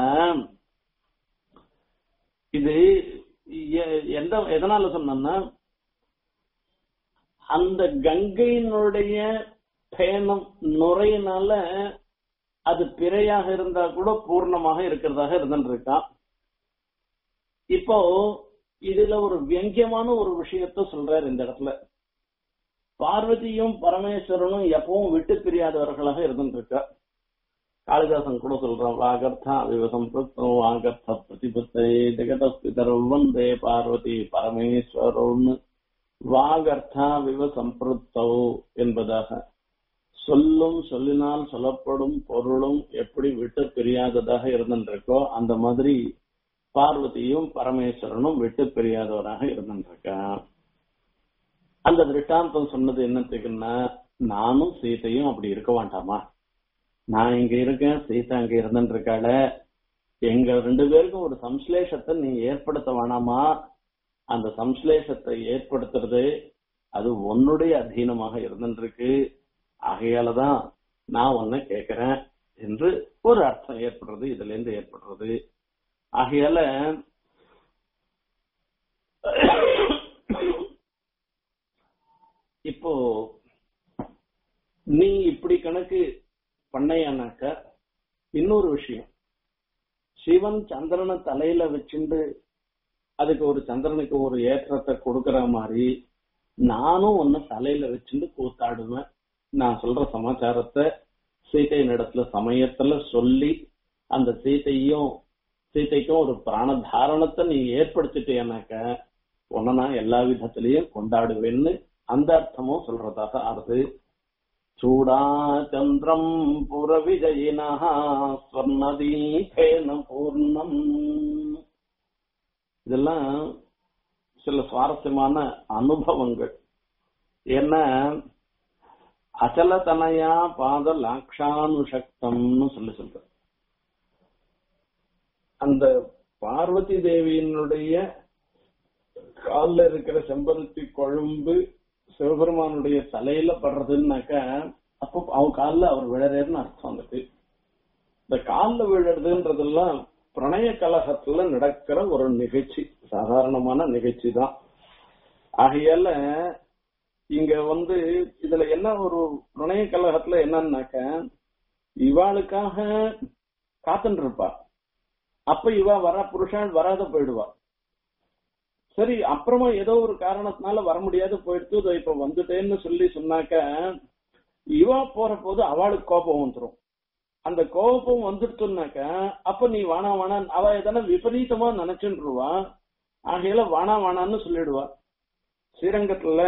இது எ- எந்த எதனால சொன்னோம்னா அந்த கங்கையினுடைய பேனம் நுரையினால அது பிறையாக இருந்தா கூட பூர்ணமாக இருக்கிறதாக இருந்துட்டு இருக்கான் இப்போ இதுல ஒரு வியங்கியமான ஒரு விஷயத்த சொல்றாரு இந்த இடத்துல பார்வதியும் பரமேஸ்வரனும் எப்பவும் விட்டு பிரியாதவர்களாக இருந்துட்டு இருக்கா காளிதாசன் கூட சொல்றான் வாகர்த்தா விவசம் வாகர்த்த பிரதிபத்தை ஜெகதஸ்பிதர் வந்தே பார்வதி பரமேஸ்வரம்னு வாகர்த்தா விவ சம்பிருத்தோ என்பதாக சொல்லும் சொல்லினால் சொல்லப்படும் பொருளும் எப்படி விட்டு பிரியாததாக இருந்துருக்கோ அந்த மாதிரி பார்வதியும் பரமேஸ்வரனும் விட்டு பிரியாதவராக இருந்துருக்கான் அந்த திருஷ்டாந்தம் சொன்னது என்னத்துக்குன்னா நானும் சீதையும் அப்படி இருக்க வேண்டாமா நான் இங்க இருக்கேன் சீதா அங்க இருந்துட்டு இருக்காள எங்க ரெண்டு பேருக்கும் ஒரு சம்ஸ்லேஷத்தை நீ ஏற்படுத்த வேணாமா அந்த சம்ஸ்லேஷத்தை ஏற்படுத்துறது அது உன்னுடைய அதீனமாக இருந்துட்டு இருக்கு ஆகையாலதான் நான் உன்னை கேக்குறேன் என்று ஒரு அர்த்தம் ஏற்படுறது இதுல இருந்து ஏற்படுறது ஆகையால இப்போ நீ இப்படி கணக்கு பண்ணையானாக்க இன்னொரு விஷயம் சிவன் சந்திரனை தலையில வச்சுண்டு அதுக்கு ஒரு சந்திரனுக்கு ஒரு ஏற்றத்தை கொடுக்கற மாதிரி நானும் ஒன்னு தலையில வச்சுட்டு கூத்தாடுவேன் நான் சொல்ற சமாச்சாரத்தை சீதையின் இடத்துல சமயத்துல சொல்லி அந்த சீதையும் சீதைக்கும் ஒரு பிராண தாரணத்தை நீ ஏற்படுத்திட்டேனாக்க உன்னை நான் எல்லா விதத்திலையும் கொண்டாடுவேன்னு அந்த அர்த்தமும் சொல்றதாக ஆறுது சூடா சந்திரம் புற விஜயினா ஸ்வர்ணதீபேன பூர்ணம் இதெல்லாம் சில சுவாரஸ்யமான அனுபவங்கள் ஏன்னா அச்சலதனையா பாத லாக்ஷானுசக்தம்னு சொல்லி சொல்ற அந்த பார்வதி தேவியினுடைய கால்ல இருக்கிற செம்பருத்தி கொழும்பு சிவபெருமானுடைய தலையில படுறதுன்னாக்க அப்போ அவன் கால்ல அவர் விழறேன்னு அர்த்தம் அதுக்கு இந்த கால்ல விழுறதுன்றதெல்லாம் பிரணய கலகத்துல நடக்கிற ஒரு நிகழ்ச்சி சாதாரணமான நிகழ்ச்சி தான் ஆகையால இங்க வந்து இதுல என்ன ஒரு பிரணய கலகத்துல என்னன்னாக்க இவாளுக்காக காத்துட்டு இருப்பா அப்ப இவ வர புருஷன் வராத போயிடுவா சரி அப்புறமா ஏதோ ஒரு காரணத்தினால வர முடியாது போயிடுத்து இதோ இப்ப வந்துட்டேன்னு சொல்லி சொன்னாக்க இவா போற போது அவளுக்கு கோபம் வந்துரும் அந்த கோபம் வந்துடுச்சுனாக்க அப்ப நீ வானா வானா அவ எதனா விபரீதமா நினைச்சுருவா ஆகையில வானா வானான்னு சொல்லிடுவா ஸ்ரீரங்கத்துல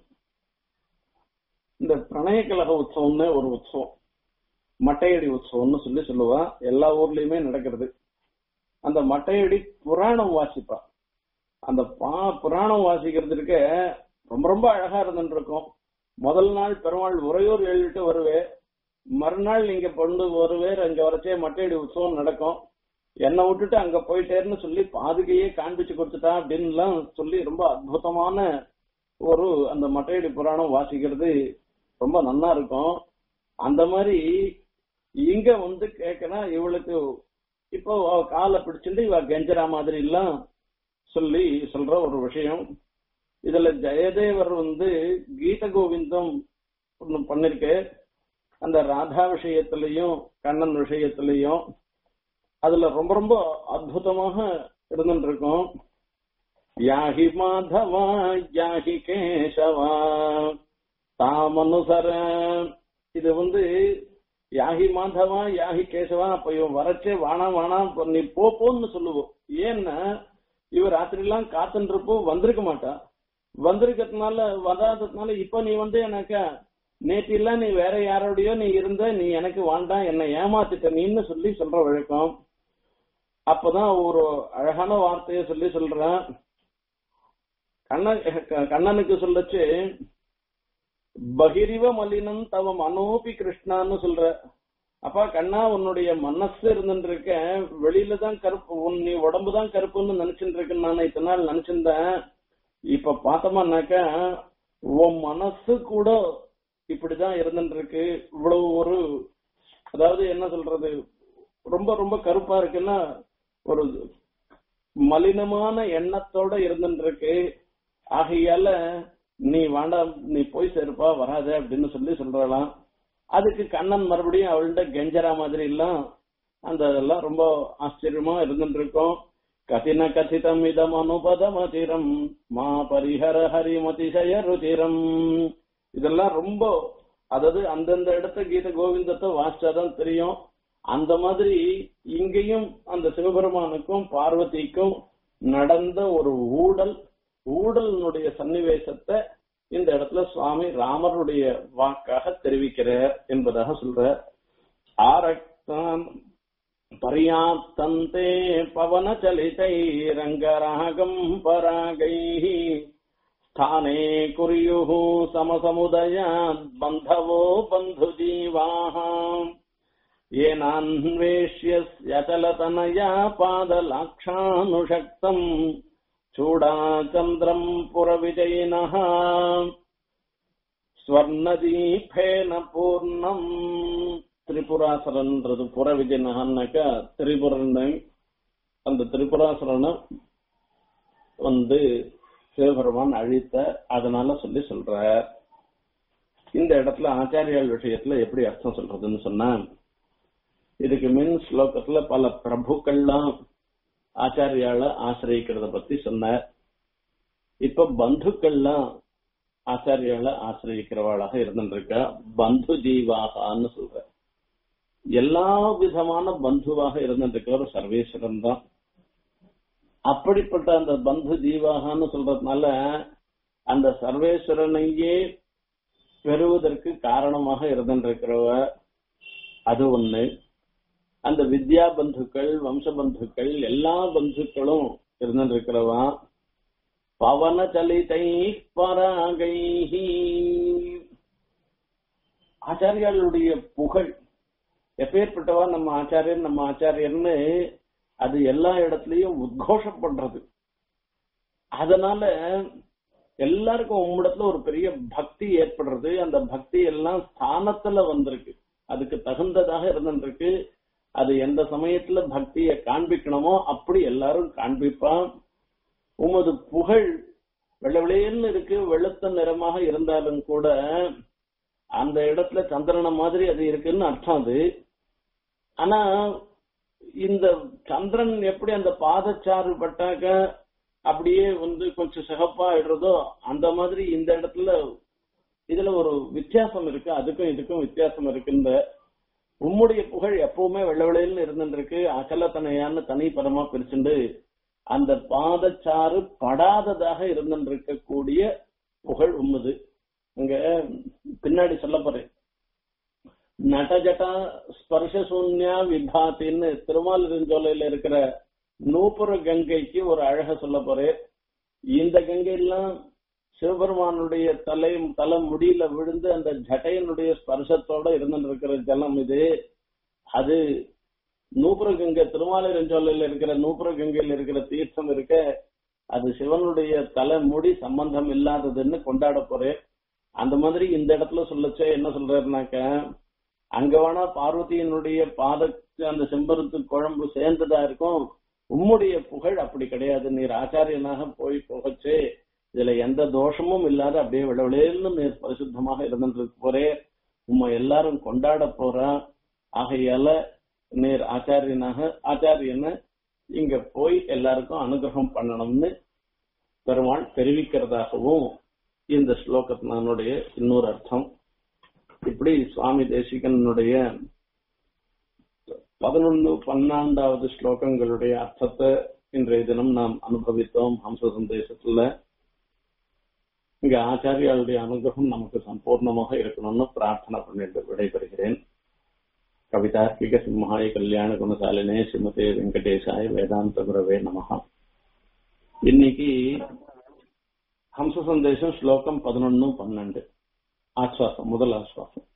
இந்த பிரணய கழக உற்சவம்னு ஒரு உற்சவம் மட்டையடி உற்சவம்னு சொல்லி சொல்லுவா எல்லா ஊர்லயுமே நடக்கிறது அந்த மட்டையடி புராணம் வாசிப்பா அந்த பா புராணம் வாசிக்கிறதுக்கு ரொம்ப ரொம்ப அழகா இருந்துட்டு இருக்கும் முதல் நாள் பெருமாள் உறையூர் எழுதிட்டு வருவே மறுநாள் நீங்க பொண்ணு வருவேர் அங்க வரச்சே மட்டையடி உற்சவம் நடக்கும் என்னை விட்டுட்டு அங்க போயிட்டேன்னு சொல்லி பாதுகையே காண்பிச்சு கொடுத்துட்டா அப்படின்னு எல்லாம் சொல்லி ரொம்ப அற்புதமான ஒரு அந்த மட்டையடி புராணம் வாசிக்கிறது ரொம்ப நல்லா இருக்கும் அந்த மாதிரி இங்க வந்து கேட்கனா இவளுக்கு இப்போ அவ காலை பிடிச்சிட்டு இவ கெஞ்சரா மாதிரி எல்லாம் சொல்லி சொல்ற ஒரு விஷயம் இதுல ஜெயதேவர் வந்து கீத கோவிந்தம் ஒண்ணு பண்ணிருக்கு அந்த ராதா விஷயத்திலையும் கண்ணன் விஷயத்திலையும் அதுல ரொம்ப ரொம்ப அற்புதமாக இருந்துட்டு இருக்கும் யாஹி மாதவா யாஹி கேசவா தாமனுசர இது வந்து யாஹி மாதவா யாஹி கேசவா அப்ப இவன் வரச்சே வானா வானா நீ போ போன்னு சொல்லுவோம் ஏன்னா இவ ராத்திரி எல்லாம் காத்துட்டு இருப்போ வந்திருக்க மாட்டா வந்திருக்கிறதுனால வராததுனால இப்ப நீ வந்து எனக்கு நேற்று எல்லாம் நீ வேற யாரோடயோ நீ இருந்த நீ எனக்கு வேண்டாம் என்னை ஏமாத்திட்ட நீன்னு சொல்லி சொல்ற வழக்கம் அப்பதான் ஒரு அழகான வார்த்தையை சொல்லி சொல்றேன் கண்ணன் கண்ணனுக்கு சொல்லச்சு பகிரிவ மலினம் தவ மனோபி கிருஷ்ணான்னு சொல்ற அப்பா கண்ணா உன்னுடைய மனசு இருந்துருக்க வெளியில தான் கருப்பு உன் நீ உடம்பு தான் கருப்புன்னு நினைச்சுட்டு இருக்கேன்னு நான் இத்தனை நாள் நினைச்சிருந்தேன் இப்ப பார்த்தோம்னாக்க உன் மனசு கூட இப்படிதான் இருந்துட்டு இருக்கு இவ்வளவு ஒரு அதாவது என்ன சொல்றது ரொம்ப ரொம்ப கருப்பா இருக்குன்னா ஒரு மலினமான எண்ணத்தோட இருந்துட்டு இருக்கு ஆகையால நீ வேண்டாம் நீ போய் சேருப்பா வராத அப்படின்னு சொல்லி சொல்றாளாம் அதுக்கு கண்ணன் மறுபடியும் அவள்கிட்ட கெஞ்சரா மாதிரி எல்லாம் அந்த இதெல்லாம் ரொம்ப ஆச்சரியமா இருந்துட்டு இருக்கோம் கதின கதிதம் இதம் அனுபதமதிரம் மா பரிஹர ஹரிமதிசய ருதிரம் இதெல்லாம் ரொம்ப அதாவது அந்தந்த இடத்த கீத கோவிந்தத்தை வாசிச்சாதான் தெரியும் அந்த மாதிரி இங்கேயும் அந்த சிவபெருமானுக்கும் பார்வதிக்கும் நடந்த ஒரு ஊடல் ஊடலினுடைய சன்னிவேசத்தை இந்த இடத்துல சுவாமி ராமருடைய வாக்காக தெரிவிக்கிறார் என்பதாக சொல்ற ஆரக்தான் பர்யாப்தந்தே பவன சலிதை ரங்கராகம் பராகை ஸ்தானே குரியுः சமசமுதயாத் பந்தவோ பந்துஜீவாः येनान्वेष्यस्यचलतनया पादलाक्षानुषक्तम् चूडाचन्द्रम् पुरविजयिनः ஸ்வர்ணதீபேன பூர்ணம் திரிபுராசுரன்றது புற விஜயனகன்னாக்கா திரிபுரனை அந்த திரிபுராசுரனை வந்து சிவபெருமான் அழித்த அதனால சொல்லி சொல்ற இந்த இடத்துல ஆச்சாரியால் விஷயத்துல எப்படி அர்த்தம் சொல்றதுன்னு சொன்னா இதுக்கு மின் ஸ்லோகத்துல பல பிரபுக்கள்லாம் ஆச்சாரியால ஆசிரியக்கிறத பத்தி சொன்னார் இப்ப பந்துக்கள்லாம் ஆச்சாரியால ஆசிரியக்கிறவாளாக இருந்துருக்கா பந்து ஜீவாகான்னு சொல்ற எல்லா விதமான பந்துவாக இருந்துருக்கிற சர்வேஸ்வரன் தான் அப்படிப்பட்ட அந்த பந்து ஜீவாகான்னு சொல்றதுனால அந்த சர்வேஸ்வரனையே பெறுவதற்கு காரணமாக இருந்திருக்கிறவ அது ஒண்ணு அந்த வித்யா பந்துக்கள் வம்ச பந்துக்கள் எல்லா பந்துக்களும் இருந்திருக்கிறவா பவன சலிதை பராகை ஆச்சாரியாளுடைய புகழ் எப்பேற்பட்டவா நம்ம ஆச்சாரியர் நம்ம ஆச்சாரியர்னு அது எல்லா இடத்துலயும் உத்கோஷம் பண்றது அதனால எல்லாருக்கும் உம்மிடத்துல ஒரு பெரிய பக்தி ஏற்படுறது அந்த பக்தி எல்லாம் ஸ்தானத்துல வந்திருக்கு அதுக்கு தகுந்ததாக இருந்திருக்கு அது எந்த சமயத்துல பக்தியை காண்பிக்கணுமோ அப்படி எல்லாரும் காண்பிப்பான் உமது புகழ் வெள்ள வெளியன்னு இருக்கு வெளுத்த நிறமாக இருந்தாலும் கூட அந்த இடத்துல சந்திரன மாதிரி அது இருக்குன்னு அர்த்தம் அது ஆனா இந்த சந்திரன் எப்படி அந்த பாதச்சாறு பட்டாக்க அப்படியே வந்து கொஞ்சம் சிகப்பா ஆயிடுறதோ அந்த மாதிரி இந்த இடத்துல இதுல ஒரு வித்தியாசம் இருக்கு அதுக்கும் இதுக்கும் வித்தியாசம் இருக்குன்ற உம்முடைய புகழ் எப்பவுமே வெள்ள வெள்ளையில இருந்துருக்கு அகலத்தனையான்னு தனி பரமா பிரிச்சுண்டு அந்த பாதச்சாறு படாததாக இருந்திருக்கக்கூடிய புகழ் உண்மது இங்க பின்னாடி சொல்ல போறேன் நட்டஜட்டா ஸ்பர்ஷ சூன்யா விபாத்தின்னு திருமாலிருஞ்சோலையில இருக்கிற நூப்புற கங்கைக்கு ஒரு அழக சொல்ல போறேன் இந்த கங்கையெல்லாம் சிவபெருமானுடைய தலை தலை முடியில விழுந்து அந்த ஜட்டையனுடைய ஸ்பர்சத்தோட இருந்துருக்கிற ஜலம் இது அது நூப்புர கங்கை திருமாலிரஞ்சோலையில இருக்கிற நூப்புர கங்கையில இருக்கிற தீர்த்தம் இருக்க அது சிவனுடைய தலை முடி சம்பந்தம் இல்லாததுன்னு கொண்டாட போறேன் அந்த மாதிரி இந்த இடத்துல சொல்லச்சே என்ன சொல்றாருனாக்க அங்க வேணா பார்வதியினுடைய பாத அந்த செம்பருத்து குழம்பு சேர்ந்ததா இருக்கும் உம்முடைய புகழ் அப்படி கிடையாது நீர் ஆச்சாரியனாக போய் போகச்சே இதுல எந்த தோஷமும் இல்லாத அப்படியே விடவிலேன்னு நீர் பரிசுத்தமாக இருந்துட்டு போறே உம்மை எல்லாரும் கொண்டாட போறா ஆகையால நீர் ஆச்சாரியனாக ஆச்சாரியனை இங்க போய் எல்லாருக்கும் அனுகிரகம் பண்ணணும்னு பெருமாள் தெரிவிக்கிறதாகவும் இந்த ஸ்லோகத்தினுடைய இன்னொரு அர்த்தம் இப்படி சுவாமி தேசிகனுடைய பதினொன்னு பன்னெண்டாவது ஸ்லோகங்களுடைய அர்த்தத்தை இன்றைய தினம் நாம் அனுபவித்தோம் ஹம்ச சந்தேசத்துல இங்க ஆச்சாரியாளுடைய அனுகிரகம் நமக்கு சம்பூர்ணமாக இருக்கணும்னு பிரார்த்தனை பண்ணிட்டு விடைபெறுகிறேன் கவிதார்க்கிக சிம்ஹாய கல்யாண குணசாலினே ஸ்ரீமதே வெங்கடேசாய வேதாந்த குரவே நமகா இன்னைக்கு ஹம்ச சந்தேசம் ஸ்லோகம் பதினொன்னு பன்னெண்டு ஆஸ்வாசம் முதல் ஆஸ்வாசம்